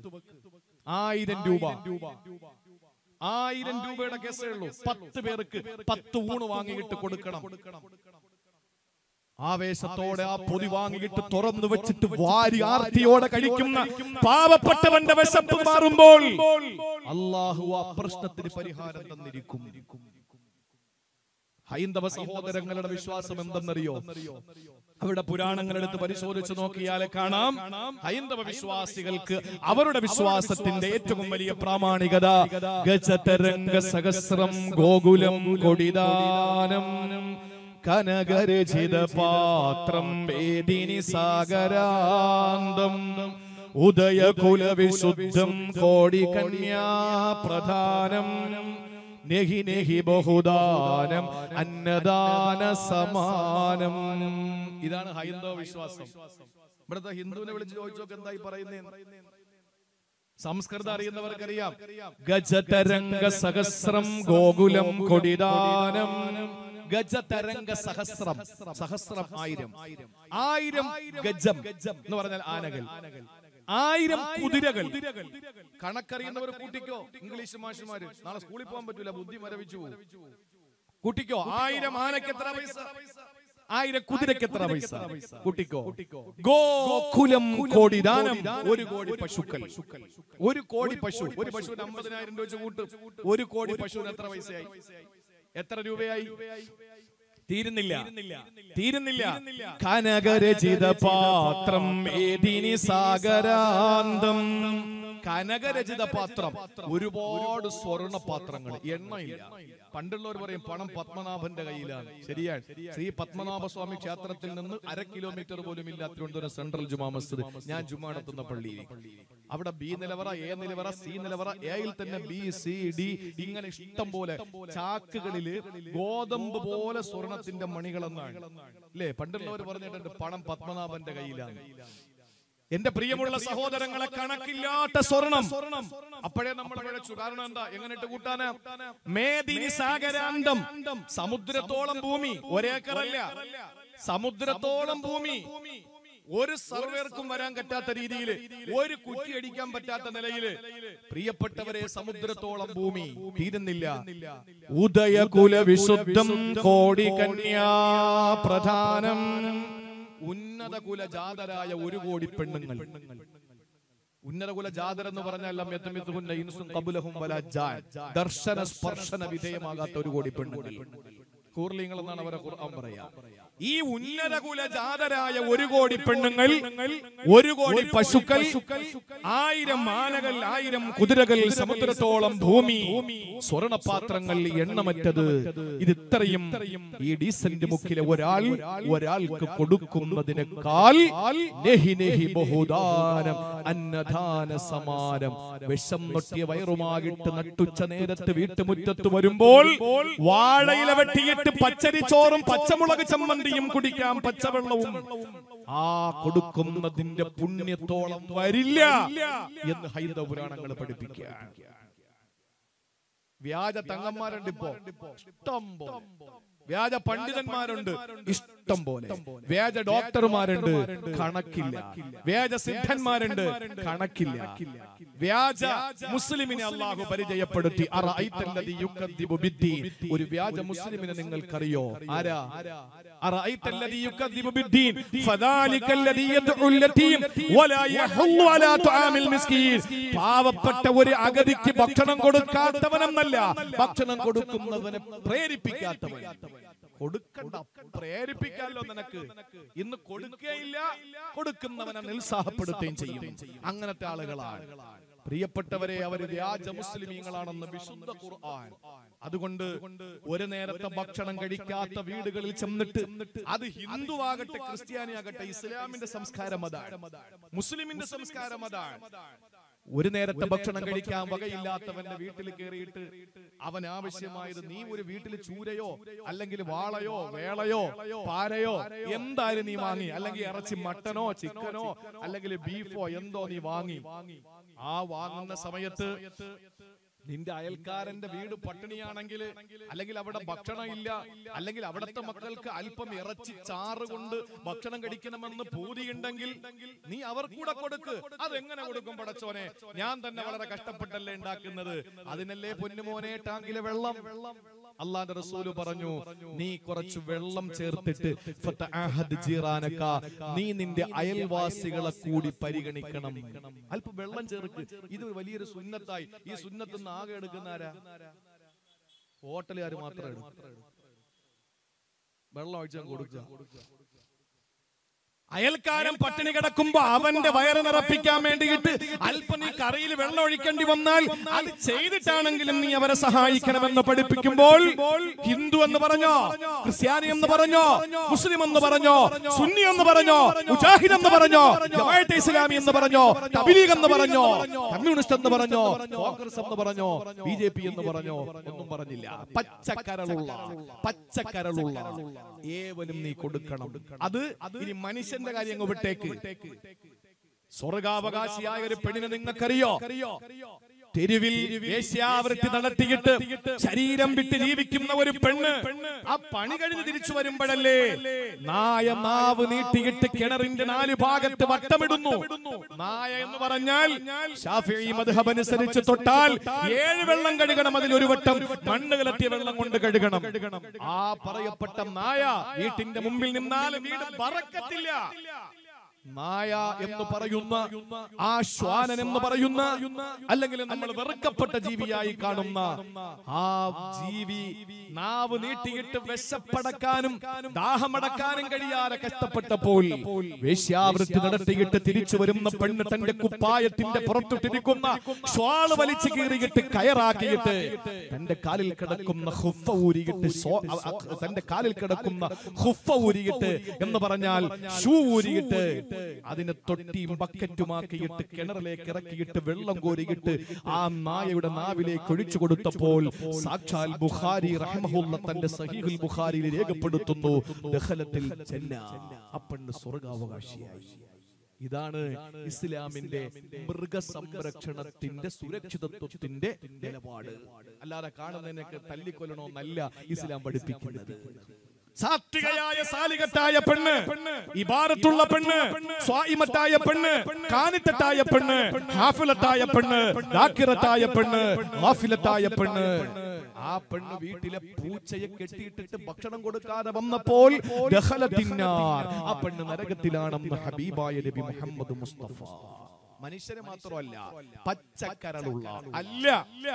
ആയിരം രൂപ ആയിരം രൂപയുടെ കേസേ ഉള്ളൂ പത്ത് പേർക്ക് പത്ത് ഊണ് വാങ്ങിയിട്ട് കൊടുക്കണം ആവേശത്തോടെ ആ പൊതി വാങ്ങിയിട്ട് തുറന്നു വെച്ചിട്ട് വാരി ആർത്തിയോടെ കഴിക്കുന്ന പാവപ്പെട്ടവന്റെ വിശപ്പ് മാറുമ്പോൾ അള്ളാഹു ആ പ്രശ്നത്തിന് പരിഹാരം തന്നിരിക്കും ഹൈന്ദവ സഹോദരങ്ങളുടെ വിശ്വാസം എന്തെന്നറിയോ അവിടെ പുരാണങ്ങളെടുത്ത് പരിശോധിച്ച് നോക്കിയാൽ കാണാം ഹൈന്ദവ വിശ്വാസികൾക്ക് അവരുടെ വിശ്വാസത്തിന്റെ ഏറ്റവും വലിയ പ്രാമാണികത ഗജതരംഗ സഹസ്രം ഗോകുലം കൊടിദാനം കനകരചിത പാത്രം വേദിനി സാഗരാന്തം ഉദയകുല വിശുദ്ധം കോടി കന്യാ പ്രധാനം നെഹി നെഹി ബഹുദാനം അന്നദാന സമാനം ഇതാണ് ഹൈന്ദവ വിശ്വാസം ഇവിടുത്തെ ഹിന്ദുവിനെ വിളിച്ച് ചോദിച്ചോക്ക് എന്തായി പറയുന്നേ സംസ്കൃതം അറിയുന്നവർക്കറിയാം ഗജതരംഗ സഹസ്രം ഗോകുലം കൊടിദാനം ഗജതരംഗ സഹസ്രം സഹസ്രം ആയിരം ആയിരം ഗജം എന്ന് പറഞ്ഞാൽ ആനകൾ ആയിരം കുതിരകൾ കണക്കറിയുന്നവർ കൂട്ടിക്കോ ഇംഗ്ലീഷ് മാഷുമാര് നാളെ സ്കൂളിൽ പോകാൻ പറ്റൂല ബുദ്ധി മരവിച്ചു പോകും കൂട്ടിക്കോ ആയിരം ആനക്ക് എത്ര പൈസ ആയിരം കുതിരക്ക് എത്ര പൈസ കൂട്ടിക്കോ ഗോകുലം കോടി ദാനം ഒരു കോടി പശുക്കൾ ഒരു കോടി പശു ഒരു പശുവിന് അമ്പതിനായിരം രൂപ വെച്ച് കൂട്ടും ഒരു കോടി പശുവിന് എത്ര പൈസയായി എത്ര രൂപയായി തീരുന്നില്ല തീരുന്നില്ല കനകരചിത പാത്രം ഏതിനി സാഗരാന്തം കനകരചിത പാത്രം ഒരുപാട് സ്വർണ പാത്രങ്ങൾ എണ്ണയില്ല പണ്ടുള്ളവർ പറയും പണം പത്മനാഭന്റെ കയ്യിലാണ് ശരിയാണ് ശ്രീ പത്മനാഭ സ്വാമി ക്ഷേത്രത്തിൽ നിന്ന് അര കിലോമീറ്റർ പോലും ഇല്ല തിരുവനന്തപുരം സെൻട്രൽ ജുമാ മസ്ജിദ് ഞാൻ ജുമാ നടത്തുന്ന പള്ളിയിൽ അവിടെ ബി നിലവറ എ നിലവറ സി നിലവറ എയിൽ തന്നെ ബി സി ഡി ഇങ്ങനെ ഇഷ്ടം പോലെ ചാക്കുകളില് ഗോതമ്പ് പോലെ സ്വർണത്തിന്റെ മണികളെന്നാണ് അല്ലേ പണ്ടുള്ളവർ പറഞ്ഞിട്ടുണ്ട് പണം പത്മനാഭന്റെ കയ്യിലാണ് എന്റെ പ്രിയമുള്ള സഹോദരങ്ങളെ കണക്കില്ലാത്ത സ്വർണം അപ്പോഴേ നമ്മൾ വിളിച്ചു കാരണം എന്താ എങ്ങനെയിട്ട് കൂട്ടാന് മേദിനി സാഗരാന്തം സമുദ്രത്തോളം ഭൂമി ഒരേക്കറല്ല സമുദ്രത്തോളം ഭൂമി ഒരു സർവേർക്കും വരാൻ പറ്റാത്ത രീതിയിൽ ഒരു കുറ്റി അടിക്കാൻ പറ്റാത്ത നിലയിൽ പ്രിയപ്പെട്ടവരെ സമുദ്രത്തോളം ഭൂമി തീരുന്നില്ല ഉദയകുല വിശുദ്ധം കോടി കന്യാ പ്രധാനം ഉന്നത കുല ജാതരായ ഒരു കോടി പെണ്ണുങ്ങൾ ഉന്നത കുല ജാതർ എന്ന് പറഞ്ഞാൽ ലം യതമിസുഹുന്ന ഇൻസുൻ ഖബലഹും വലാ ജാൻ. ദർശന സ്പർശന വിധേയമാകാത്ത ഒരു കോടി പെണ്ണുങ്ങൾ കൂർലിങ്ങൾ എന്നാണ് അവരെ ഖുർആൻ പറയാ ഈ ഉന്നത കുല ജാതരായ ഒരു കോടി പെണ്ണുങ്ങൾ ഒരു കോടി പശുക്കൾ ആയിരം ആനകൾ ആയിരം കുതിരകൾ സമുദ്രത്തോളം ഭൂമി സ്വർണപാത്രങ്ങൾ എണ്ണമറ്റത് ഇത് ഇത്രയും ഈ ഡീസന്റ് മുക്കിലെ ഒരാൾ ഒരാൾക്ക് കൊടുക്കുന്നതിനേക്കാൾ നെഹി നെഹി ബഹുദാനം അന്നദാന സമാനം വിഷം നൊട്ടിയ വയറുമാകിട്ട് നട്ടുച്ച നേരത്ത് വീട്ടുമുറ്റത്ത് വരുമ്പോൾ വാഴയില വെട്ടിയിട്ട് പച്ചരി ചോറും പച്ചമുളക് ചമ്മന്തിയും കുടിക്കാം പച്ചവെള്ളവും ആ കൊടുക്കുന്നതിന്റെ പുണ്യത്തോളം വരില്ല എന്ന് ഹൈന്ദവ പുരാണങ്ങൾ പഠിപ്പിക്കുക വ്യാജ തങ്ങന്മാരുണ്ട് ഇപ്പോ ഇഷ്ടം പോലെ വ്യാജ പണ്ഡിതന്മാരുണ്ട് ഇഷ്ടം പോലെ വ്യാജ ഡോക്ടർമാരുണ്ട് കണക്കില്ല വ്യാജ സിദ്ധന്മാരുണ്ട് കണക്കില്ല വ്യാജ മുസ്ലിമിനെ അള്ളാഹു പരിചയപ്പെടുത്തി അറഅയ്തല്ലദീ യുക്കദ്ദിബു ബിദ്ദീൻ. ഒരു വ്യാജ മുസ്ലിമിനെ നിങ്ങൾക്കറിയോ ആരാ അറഅയ്തല്ലദീ യുക്കദ്ദിബു ബിദ്ദീൻ. ഫദാലിക്കല്ലദീ യദ്ഉ യതീം വലാ യഹുല്ലു അലാ തുആമിൽ മിസ്കീൻ. പാവപ്പെട്ട ഒരു അഗതിക്ക് ഭക്ഷണം കൊടുക്കാത്തവനെന്നല്ല ഭക്ഷണം കൊടുക്കുന്നവനെ പ്രേരിപ്പിക്കാത്തവൻ കൊടുക്കണ്ട പ്രേരിപ്പിക്കാമല്ലോ നിനക്ക് ഇന്ന് കൊടുക്കുകയില്ല കൊടുക്കുന്നവനെ നിരുത്സാഹപ്പെടുത്തുകയും ചെയ്യും അങ്ങനത്തെ ആളുകളാണ് പ്രിയപ്പെട്ടവരെ അവർ വ്യാജ മുസ്ലിമീങ്ങളാണെന്ന് വിശുദ്ധ ഖുർആൻ അതുകൊണ്ട് ഒരു നേരത്തെ ഭക്ഷണം കഴിക്കാത്ത വീടുകളിൽ ചെന്നിട്ട് അത് ഹിന്ദു ആകട്ടെ ക്രിസ്ത്യാനി ആകട്ടെ ഇസ്ലാമിന്റെ സംസ്കാരം അതാണ് മുസ്ലിമിന്റെ സംസ്കാരം അതാണ് ഒരു നേരത്തെ ഭക്ഷണം കഴിക്കാൻ വകയില്ലാത്തവന്റെ വീട്ടിൽ കയറിയിട്ട് അവൻ ആവശ്യമായത് നീ ഒരു വീട്ടിൽ ചൂരയോ അല്ലെങ്കിൽ വാളയോ വേളയോ പാരയോ എന്തായാലും നീ വാങ്ങി അല്ലെങ്കിൽ ഇറച്ചി മട്ടനോ ചിക്കനോ അല്ലെങ്കിൽ ബീഫോ എന്തോ നീ വാങ്ങി ആ വാങ്ങുന്ന സമയത്ത് നിന്റെ അയൽക്കാരന്റെ വീട് പട്ടിണിയാണെങ്കിൽ അല്ലെങ്കിൽ അവിടെ ഭക്ഷണം ഇല്ല അല്ലെങ്കിൽ അവിടുത്തെ മക്കൾക്ക് അല്പം ഇറച്ചി ചാറ് കൊണ്ട് ഭക്ഷണം കഴിക്കണമെന്ന് പൂതിയുണ്ടെങ്കിൽ നീ അവർ കൂടെ കൊടുക്ക് അതെങ്ങനെ കൊടുക്കും പടച്ചോനെ ഞാൻ തന്നെ വളരെ കഷ്ടപ്പെട്ടല്ലേ ഉണ്ടാക്കുന്നത് അതിനല്ലേ പൊന്നുമോനെ ടാങ്കിലെ വെള്ളം അള്ളാന്റെ റസൂല് പറഞ്ഞു നീ കുറച്ച് വെള്ളം ചേർത്തിട്ട് ഫതഅഹദ് ജീറാനക. നീ നിന്റെ അയൽവാസികളെ കൂടി പരിഗണിക്കണം അല്പം വെള്ളം ചേർക്ക് ഇത് വലിയൊരു സുന്നത്തായി ഈ സുന്നത്ത് നിന്ന് ആകെ എടുക്കുന്ന ആരാ ഹോട്ടലുകാർ മാത്രം എടുക്കും വെള്ളം ഒഴിച്ചാൽ കൊടുക്കുക അയൽക്കാരൻ പട്ടിണി കിടക്കുമ്പോ അവന്റെ വയറ് നിറപ്പിക്കാൻ വേണ്ടിയിട്ട് അല്പം നീ കറിയിൽ വെള്ളം ഒഴിക്കേണ്ടി വന്നാൽ അത് ചെയ്തിട്ടാണെങ്കിലും നീ അവരെ സഹായിക്കണമെന്ന് പഠിപ്പിക്കുമ്പോൾ ഹിന്ദു എന്ന് പറഞ്ഞോ ക്രിസ്ത്യാനി എന്ന് പറഞ്ഞോ മുസ്ലിം എന്ന് പറഞ്ഞോ സുന്നി എന്ന് പറഞ്ഞോ മുജാഹിദ് എന്ന് പറഞ്ഞോ ജമാഅത്തെ ഇസ്ലാമി എന്ന് പറഞ്ഞോ തബ്ലീഗ് എന്ന് പറഞ്ഞോ കമ്മ്യൂണിസ്റ്റ് എന്ന് പറഞ്ഞോ കോൺഗ്രസ് എന്ന് പറഞ്ഞോ ബി ജെ പി എന്ന് പറഞ്ഞോ ഒന്നും പറഞ്ഞില്ല പച്ചക്കരളുള്ള പച്ചക്കരളുള്ള ഏവനും നീ കൊടുക്കണം അത് ഇനി മനുഷ്യന്റെ കാര്യം അങ്ങ് വിട്ടേക്ക് സ്വർഗാവകാശിയായ ഒരു പെണ്ണിനെ നിങ്ങൾക്കറിയോ തെരുവിൽ വേശ്യാവൃത്തി നടത്തിയിട്ട് ശരീരം വിട്ട് ജീവിക്കുന്ന ഒരു പെണ്ണ് ആ പണി കഴിഞ്ഞ് തിരിച്ചു വരുമ്പോഴല്ലേ നായ നാവ് നീട്ടിയിട്ട് കിണറിന്റെ നാല് ഭാഗത്ത് വട്ടമിടുന്നു നായ എന്ന് പറഞ്ഞാൽ ഷാഫിഈ മദ്ഹബ് അനുസരിച്ച് തൊട്ടാൽ ഏഴ് വെള്ളം കഴുകണം അതിൽ ഒരു വട്ടം മണ്ണ് കലത്തിയ വെള്ളം കൊണ്ട് കഴുകണം ആ പറയപ്പെട്ട നായ വീട്ടിന്റെ മുമ്പിൽ നിന്നാൽ വീട് പറക്കത്തില്ല നായ എന്ന് പറയുന്ന ആ ശ്വാനൻ എന്ന് പറയുന്ന അല്ലെങ്കിൽ നമ്മൾ വെറുക്കപ്പെട്ട ജീവിയായി കാണുന്ന ആ ജീവി നാവ് നീട്ടിയിട്ട് വിശപ്പടക്കാനും ദാഹമടക്കാനും കഴിയാതെ കഷ്ടപ്പെട്ടപ്പോൾ വേശ്യാവൃത്തി നടത്തിയിട്ട് തിരിച്ചു വരുന്ന പെണ്ണ് തന്റെ കുപ്പായത്തിന്റെ പുറത്തിട്ടിരിക്കുന്ന ഷ്വാള് വലിച്ചു കീറിയിട്ട് കയറാക്കിയിട്ട് തന്റെ കാലിൽ കിടക്കുന്ന ഹുഫ ഊരിയിട്ട് സോ- അ- അ- തന്റെ കാലിൽ കിടക്കുന്ന ഹുഫ ഊരിയിട്ട് എന്ന് പറഞ്ഞാൽ ഷൂ ഊരിയിട്ട് അതിനെ തൊട്ടിയും ബക്കറ്റുമാക്കിയിട്ട് കിണറിലേക്ക് ഇറക്കിയിട്ട് വെള്ളം കോരിയിട്ട് ആ നായയുടെ നാവിലേക്ക് ഒഴിച്ചു കൊടുത്തപ്പോൾ സാക്ഷാൽ ബുഖാരി റഹ്മഹുല്ല തന്റെ സഹീഹുൽ ബുഖാരിയിൽ രേഖപ്പെടുത്തുന്നു ദഖലത്തിൽ ജന്ന ആ പെണ്ണ് സ്വർഗാവകാശിയായി ഇതാണ് ഇസ്ലാമിന്റെ മൃഗസംരക്ഷണത്തിന്റെ സുരക്ഷിതത്വത്തിന്റെ നിലപാട് അല്ലാതെ കാണുന്നതിനൊക്കെ തല്ലിക്കൊല്ലണമെന്നല്ല ഇസ്ലാം പഠിപ്പിക്കുന്നത് സാത്വികയായ സാലികത്തായ പെണ്ണ് ഇബാരത്തുള്ള പെണ്ണ് സ്വായിമത്തായ പെണ്ണ് കാനിത്തട്ടായ പെണ്ണ് ഹാഫിലത്തായ പെണ്ണ് ദാക്കിറത്തായ പെണ്ണ് ഹാഫിലത്തായ പെണ്ണ് ആ പെണ്ണ് വീട്ടിലെ പൂച്ചയെ കെട്ടിയിട്ടിട്ട് ഭക്ഷണം കൊടുക്കാതെ വന്നപ്പോൾ ദഹലത്തിന്നാർ. ആ പെണ്ണ് നരകത്തിലാണെന്ന് ഹബീബായ നബി മുഹമ്മദ് മുസ്തഫ മനുഷ്യരെ മാത്രമല്ല പച്ചക്കരളുള്ള അല്ല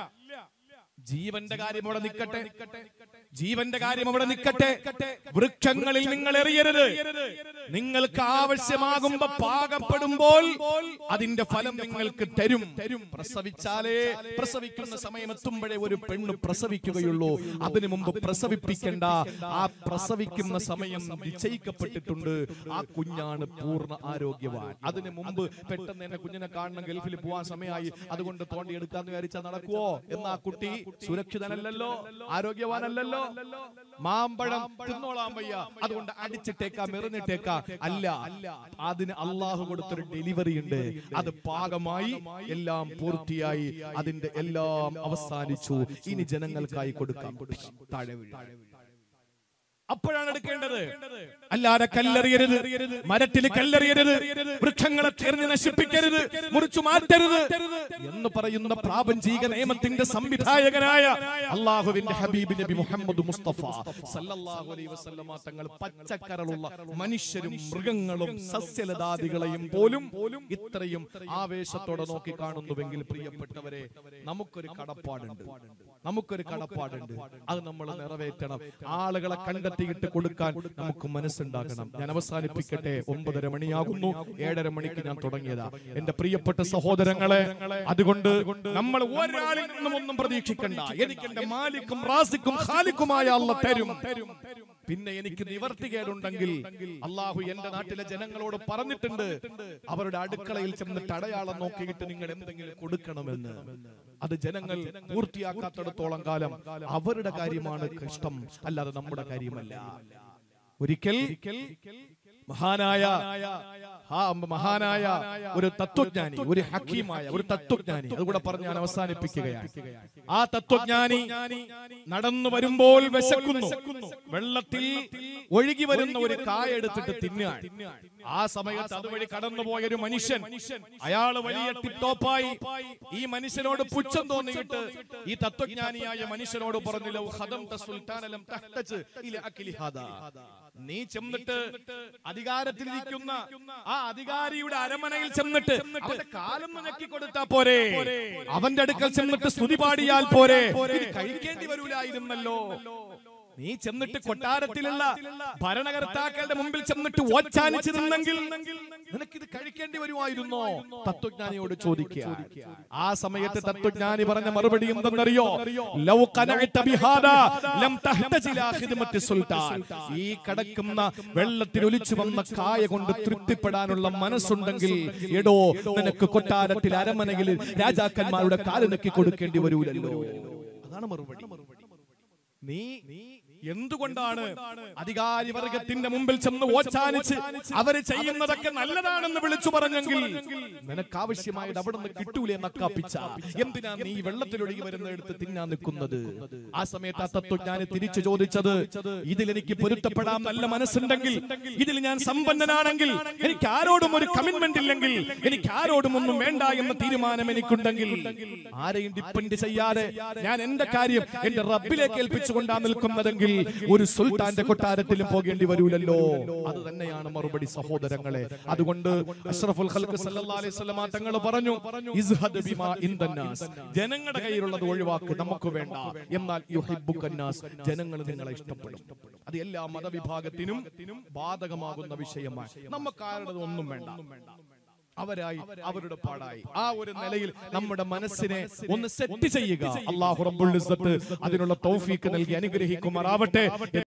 ജീവന്റെ കാര്യം അവിടെ നിൽക്കട്ടെ ജീവന്റെ കാര്യം അവിടെ നിൽക്കട്ടെ വൃക്ഷങ്ങളിൽ നിങ്ങൾ എറിയരുത് നിങ്ങൾക്ക് ആവശ്യമാകുമ്പോ പാകപ്പെടുമ്പോൾ അതിന്റെ ഫലം നിങ്ങൾക്ക് തരും പ്രസവിച്ചാലേ പ്രസവിക്കുന്ന സമയം എത്തുമ്പോഴേ ഒരു പെണ്ണ് പ്രസവിക്കുകയുള്ളൂ അതിനു മുമ്പ് പ്രസവിപ്പിക്കേണ്ട ആ പ്രസവിക്കുന്ന സമയം നിശ്ചയിക്കപ്പെട്ടിട്ടുണ്ട് ആ കുഞ്ഞാണ് പൂർണ്ണ ആരോഗ്യവാൻ അതിനു മുമ്പ് പെട്ടെന്ന് എന്നെ കുഞ്ഞിനെ കാണണം ഗൾഫിൽ പോവാൻ സമയമായി അതുകൊണ്ട് തോണ്ടിയെടുക്കാന്ന് വിചാരിച്ചാൽ നടക്കുവോ എന്ന് ആ കുട്ടി സുരക്ഷിതനല്ലല്ലോ ആരോഗ്യവാനല്ലല്ലോ മാമ്പഴം തിന്നോളാൻ വയ്യ അതുകൊണ്ട് അടിച്ചിട്ടേക്കാം എറിഞ്ഞിട്ടേക്കാം അല്ല അതിന് അള്ളാഹു കൊടുത്തൊരു ഡെലിവറി ഉണ്ട് അത് പാകമായി എല്ലാം പൂർത്തിയായി അതിന്റെ എല്ലാം അവസാനിച്ചു ഇനി ജനങ്ങൾക്കായി കൊടുക്കാം താഴെ വീഴാം അപ്പോഴാണ് എടുക്കേണ്ടത് അല്ലാതെ കല്ലെറിയരുത് മരത്തിൽ കല്ലെറിയരുത് വൃക്ഷങ്ങളെ തെരഞ്ഞു നശിപ്പിക്കരുത് മുറിച്ചു മാറ്റരുത് എന്ന് പറയുന്ന പ്രാപഞ്ചിക നിയമത്തിന്റെ സംവിധായകനായ അള്ളാഹുവിന്റെ ഹബീബ് നബി മുഹമ്മദ് മുസ്തഫ സല്ലല്ലാഹു അലൈഹി വസല്ലമ തങ്ങൾ പച്ചക്കരളുള്ള മനുഷ്യരും മൃഗങ്ങളും സസ്യലതാദികളെയും പോലും ഇത്രയും ആവേശത്തോടെ നോക്കി കാണുന്നുവെങ്കിൽ പ്രിയപ്പെട്ടവരെ നമുക്കൊരു കടപ്പാടുണ്ട് നമുക്കൊരു കടപ്പാടുണ്ട് അത് നമ്മൾ നിറവേറ്റണം ആളുകളെ കണ്ടെത്തിയിട്ട് കൊടുക്കാൻ നമുക്ക് മനസ്സുണ്ടാകണം ഞാൻ അവസാനിപ്പിക്കട്ടെ ഒമ്പതര മണിയാകുന്നു ഏഴര മണിക്ക് ഞാൻ തുടങ്ങിയതാ എന്റെ പ്രിയപ്പെട്ട സഹോദരങ്ങളെ അതുകൊണ്ട് നമ്മൾ ഒരാളിൽ നിന്നും ഒന്നും പ്രതീക്ഷിക്കണ്ട എനിക്ക് എന്റെ മാലിക്കും റാസിക്കും ഖാലിക്കുമായ അല്ല തരും പിന്നെ എനിക്ക് നിവർത്തികേടുണ്ടെങ്കിൽ അള്ളാഹു എന്റെ നാട്ടിലെ ജനങ്ങളോട് പറഞ്ഞിട്ടുണ്ട് അവരുടെ അടുക്കളയിൽ ചെന്നിട്ട് അടയാളം നോക്കിയിട്ട് നിങ്ങൾ എന്തെങ്കിലും കൊടുക്കണമെന്ന് അത് ജനങ്ങൾ പൂർത്തിയാക്കാത്തിടത്തോളം കാലം അവരുടെ കാര്യമാണ് കഷ്ടം അല്ലാതെ നമ്മുടെ കാര്യമല്ല ഒരിക്കൽ മഹാനായ ആ മഹാനായ ഒരു തത്വജ്ഞാനി ഒരു ഹക്കീമായ ഒരു തത്വജ്ഞാനി അതുകൂടെ പറഞ്ഞ് ഞാൻ അവസാനിപ്പിക്കുകയാണ് ആ തത്വജ്ഞാനി നടന്നു വരുമ്പോൾ വിശക്കുന്നു വെള്ളത്തിൽ ഒഴുകി വരുന്ന ഒരു കായ എടുത്തിട്ട് തിന്നാൻ ആ സമയത്ത് അതുവഴി കടന്നുപോയ ഒരു മനുഷ്യൻ അയാള് വലിയ ടിപ്ടോപ്പായി ഈ മനുഷ്യനോട് പുച്ഛം തോന്നിയിട്ട് ഈ തത്വജ്ഞാനിയായ മനുഷ്യനോട് പറഞ്ഞു "ലൗ ഖദംത സുൽത്താനലം തഹ്തജ് ഇല അക്ലി ഹാദാ." നീ ചെന്നിട്ട് അധികാരത്തിലിരിക്കുന്ന ആ അധികാരിയുടെ അരമനയിൽ ചെന്നിട്ട് അവന്റെ കാലം ഞെക്കി കൊടുത്താ പോരെ അവന്റെ അടുക്കൽ ചെന്നിട്ട് സ്തുതി പാടിയാൽ പോരെ ഇത് കഴിക്കേണ്ടി വരൂലായിരുന്നല്ലോ നീ ചെന്നിട്ട് കൊട്ടാരത്തിലുള്ള ഭരണകർത്താക്കളുടെ മുമ്പിൽ ചെന്നിട്ട് ഓച്ചാനിച്ച് നിന്നെങ്കിൽ നിനക്കിത് കഴിക്കേണ്ടി വരുമായിരുന്നോ തത്വജ്ഞാനിയോട് ചോദിക്കുക ആ സമയത്ത് തത്വജ്ഞാനി പറഞ്ഞ മറുപടി എന്തെന്നറിയോ ലൗ ഖനഅത ബിഹാദാ ലം തഹ്തജ് ഇലാ ഖിദ്മത്തി സുൽത്താൻ ഈ കടക്കുന്ന വെള്ളത്തിൽ ഒലിച്ചു വന്ന കായ കൊണ്ട് തൃപ്തിപ്പെടാനുള്ള മനസ്സുണ്ടെങ്കിൽ എടോ നിനക്ക് കൊട്ടാരത്തിൽ അരമനയിൽ രാജാക്കന്മാരുടെ കാല് നെക്കി കൊടുക്കേണ്ടി വരൂലല്ലോ അതാണ് മറുപടി നീ എന്തുകൊണ്ടാണ് അധികാരി വർഗത്തിന്റെ മുമ്പിൽ ചെന്ന് ഓച്ചാനിച്ച് അവര് ചെയ്യുന്നതൊക്കെ നല്ലതാണെന്ന് വിളിച്ചു പറഞ്ഞെങ്കിൽ നിനക്ക് ആവശ്യമായത് അവിടെ നിന്ന് കിട്ടൂലേ നക്കാപ്പിച്ച എന്തിനാ നീ വെള്ളത്തിലൊഴുകി വരുന്നിടത്ത് തിന്നാൻ നിൽക്കുന്നത് ആ സമയത്ത് ആ തത്വജ്ഞാനി തിരിച്ചു ചോദിച്ചത് ഇതിൽ എനിക്ക് പൊരുത്തപ്പെടാൻ നല്ല മനസ്സുണ്ടെങ്കിൽ ഇതിൽ ഞാൻ സമ്പന്നനാണെങ്കിൽ എനിക്ക് ആരോടും ഒരു കമ്മിറ്റ്മെന്റ് ഇല്ലെങ്കിൽ എനിക്ക് ആരോടും ഒന്നും വേണ്ട എന്ന തീരുമാനം എനിക്കുണ്ടെങ്കിൽ ആരെയും ഡിപ്പെൻഡ് ചെയ്യാതെ ഞാൻ എന്റെ കാര്യം എന്റെ റബ്ബിലേക്ക് ഏൽപ്പിച്ചുകൊണ്ടാ നിൽക്കുന്നതെങ്കിൽ ഒരു സുൽത്താന്റെ കൊട്ടാരത്തിലും പോകേണ്ടി വരൂലല്ലോ അത് തന്നെയാണ് മറുപടി സഹോദരങ്ങളെ അതുകൊണ്ട് അഷ്റഫുൽ ഖൽഖ് സല്ലല്ലാഹു അലൈഹി വസല്ലമ തങ്ങൾ പറഞ്ഞു ഇസ്ഹദ് ബിമാ ഇൻദന്നാസ് ജനങ്ങളുടെ കയ്യിലുള്ളത് ഒഴിവാക്ക് നമുക്ക് വേണ്ട എന്നാൽ യുഹിബ്ബുക്കന്നാസ് ജനങ്ങൾ നിങ്ങളെ ഇഷ്ടപ്പെടും അത് എല്ലാ മതവിഭാഗത്തിനും ബാധകമാകുന്ന വിഷയമാണ് നമുക്ക് ആരുടെ ഒന്നും വേണ്ട അവരായി അവരുടെ പാടായി ആ ഒരു നിലയിൽ നമ്മുടെ മനസ്സിനെ ഒന്ന് സെറ്റ് ചെയ്യുക അള്ളാഹു റബ്ബുൽ ഇസ്സത്ത് അതിനുള്ള തൗഫീക്ക് നൽകി അനുഗ്രഹിക്കുമാറാവട്ടെ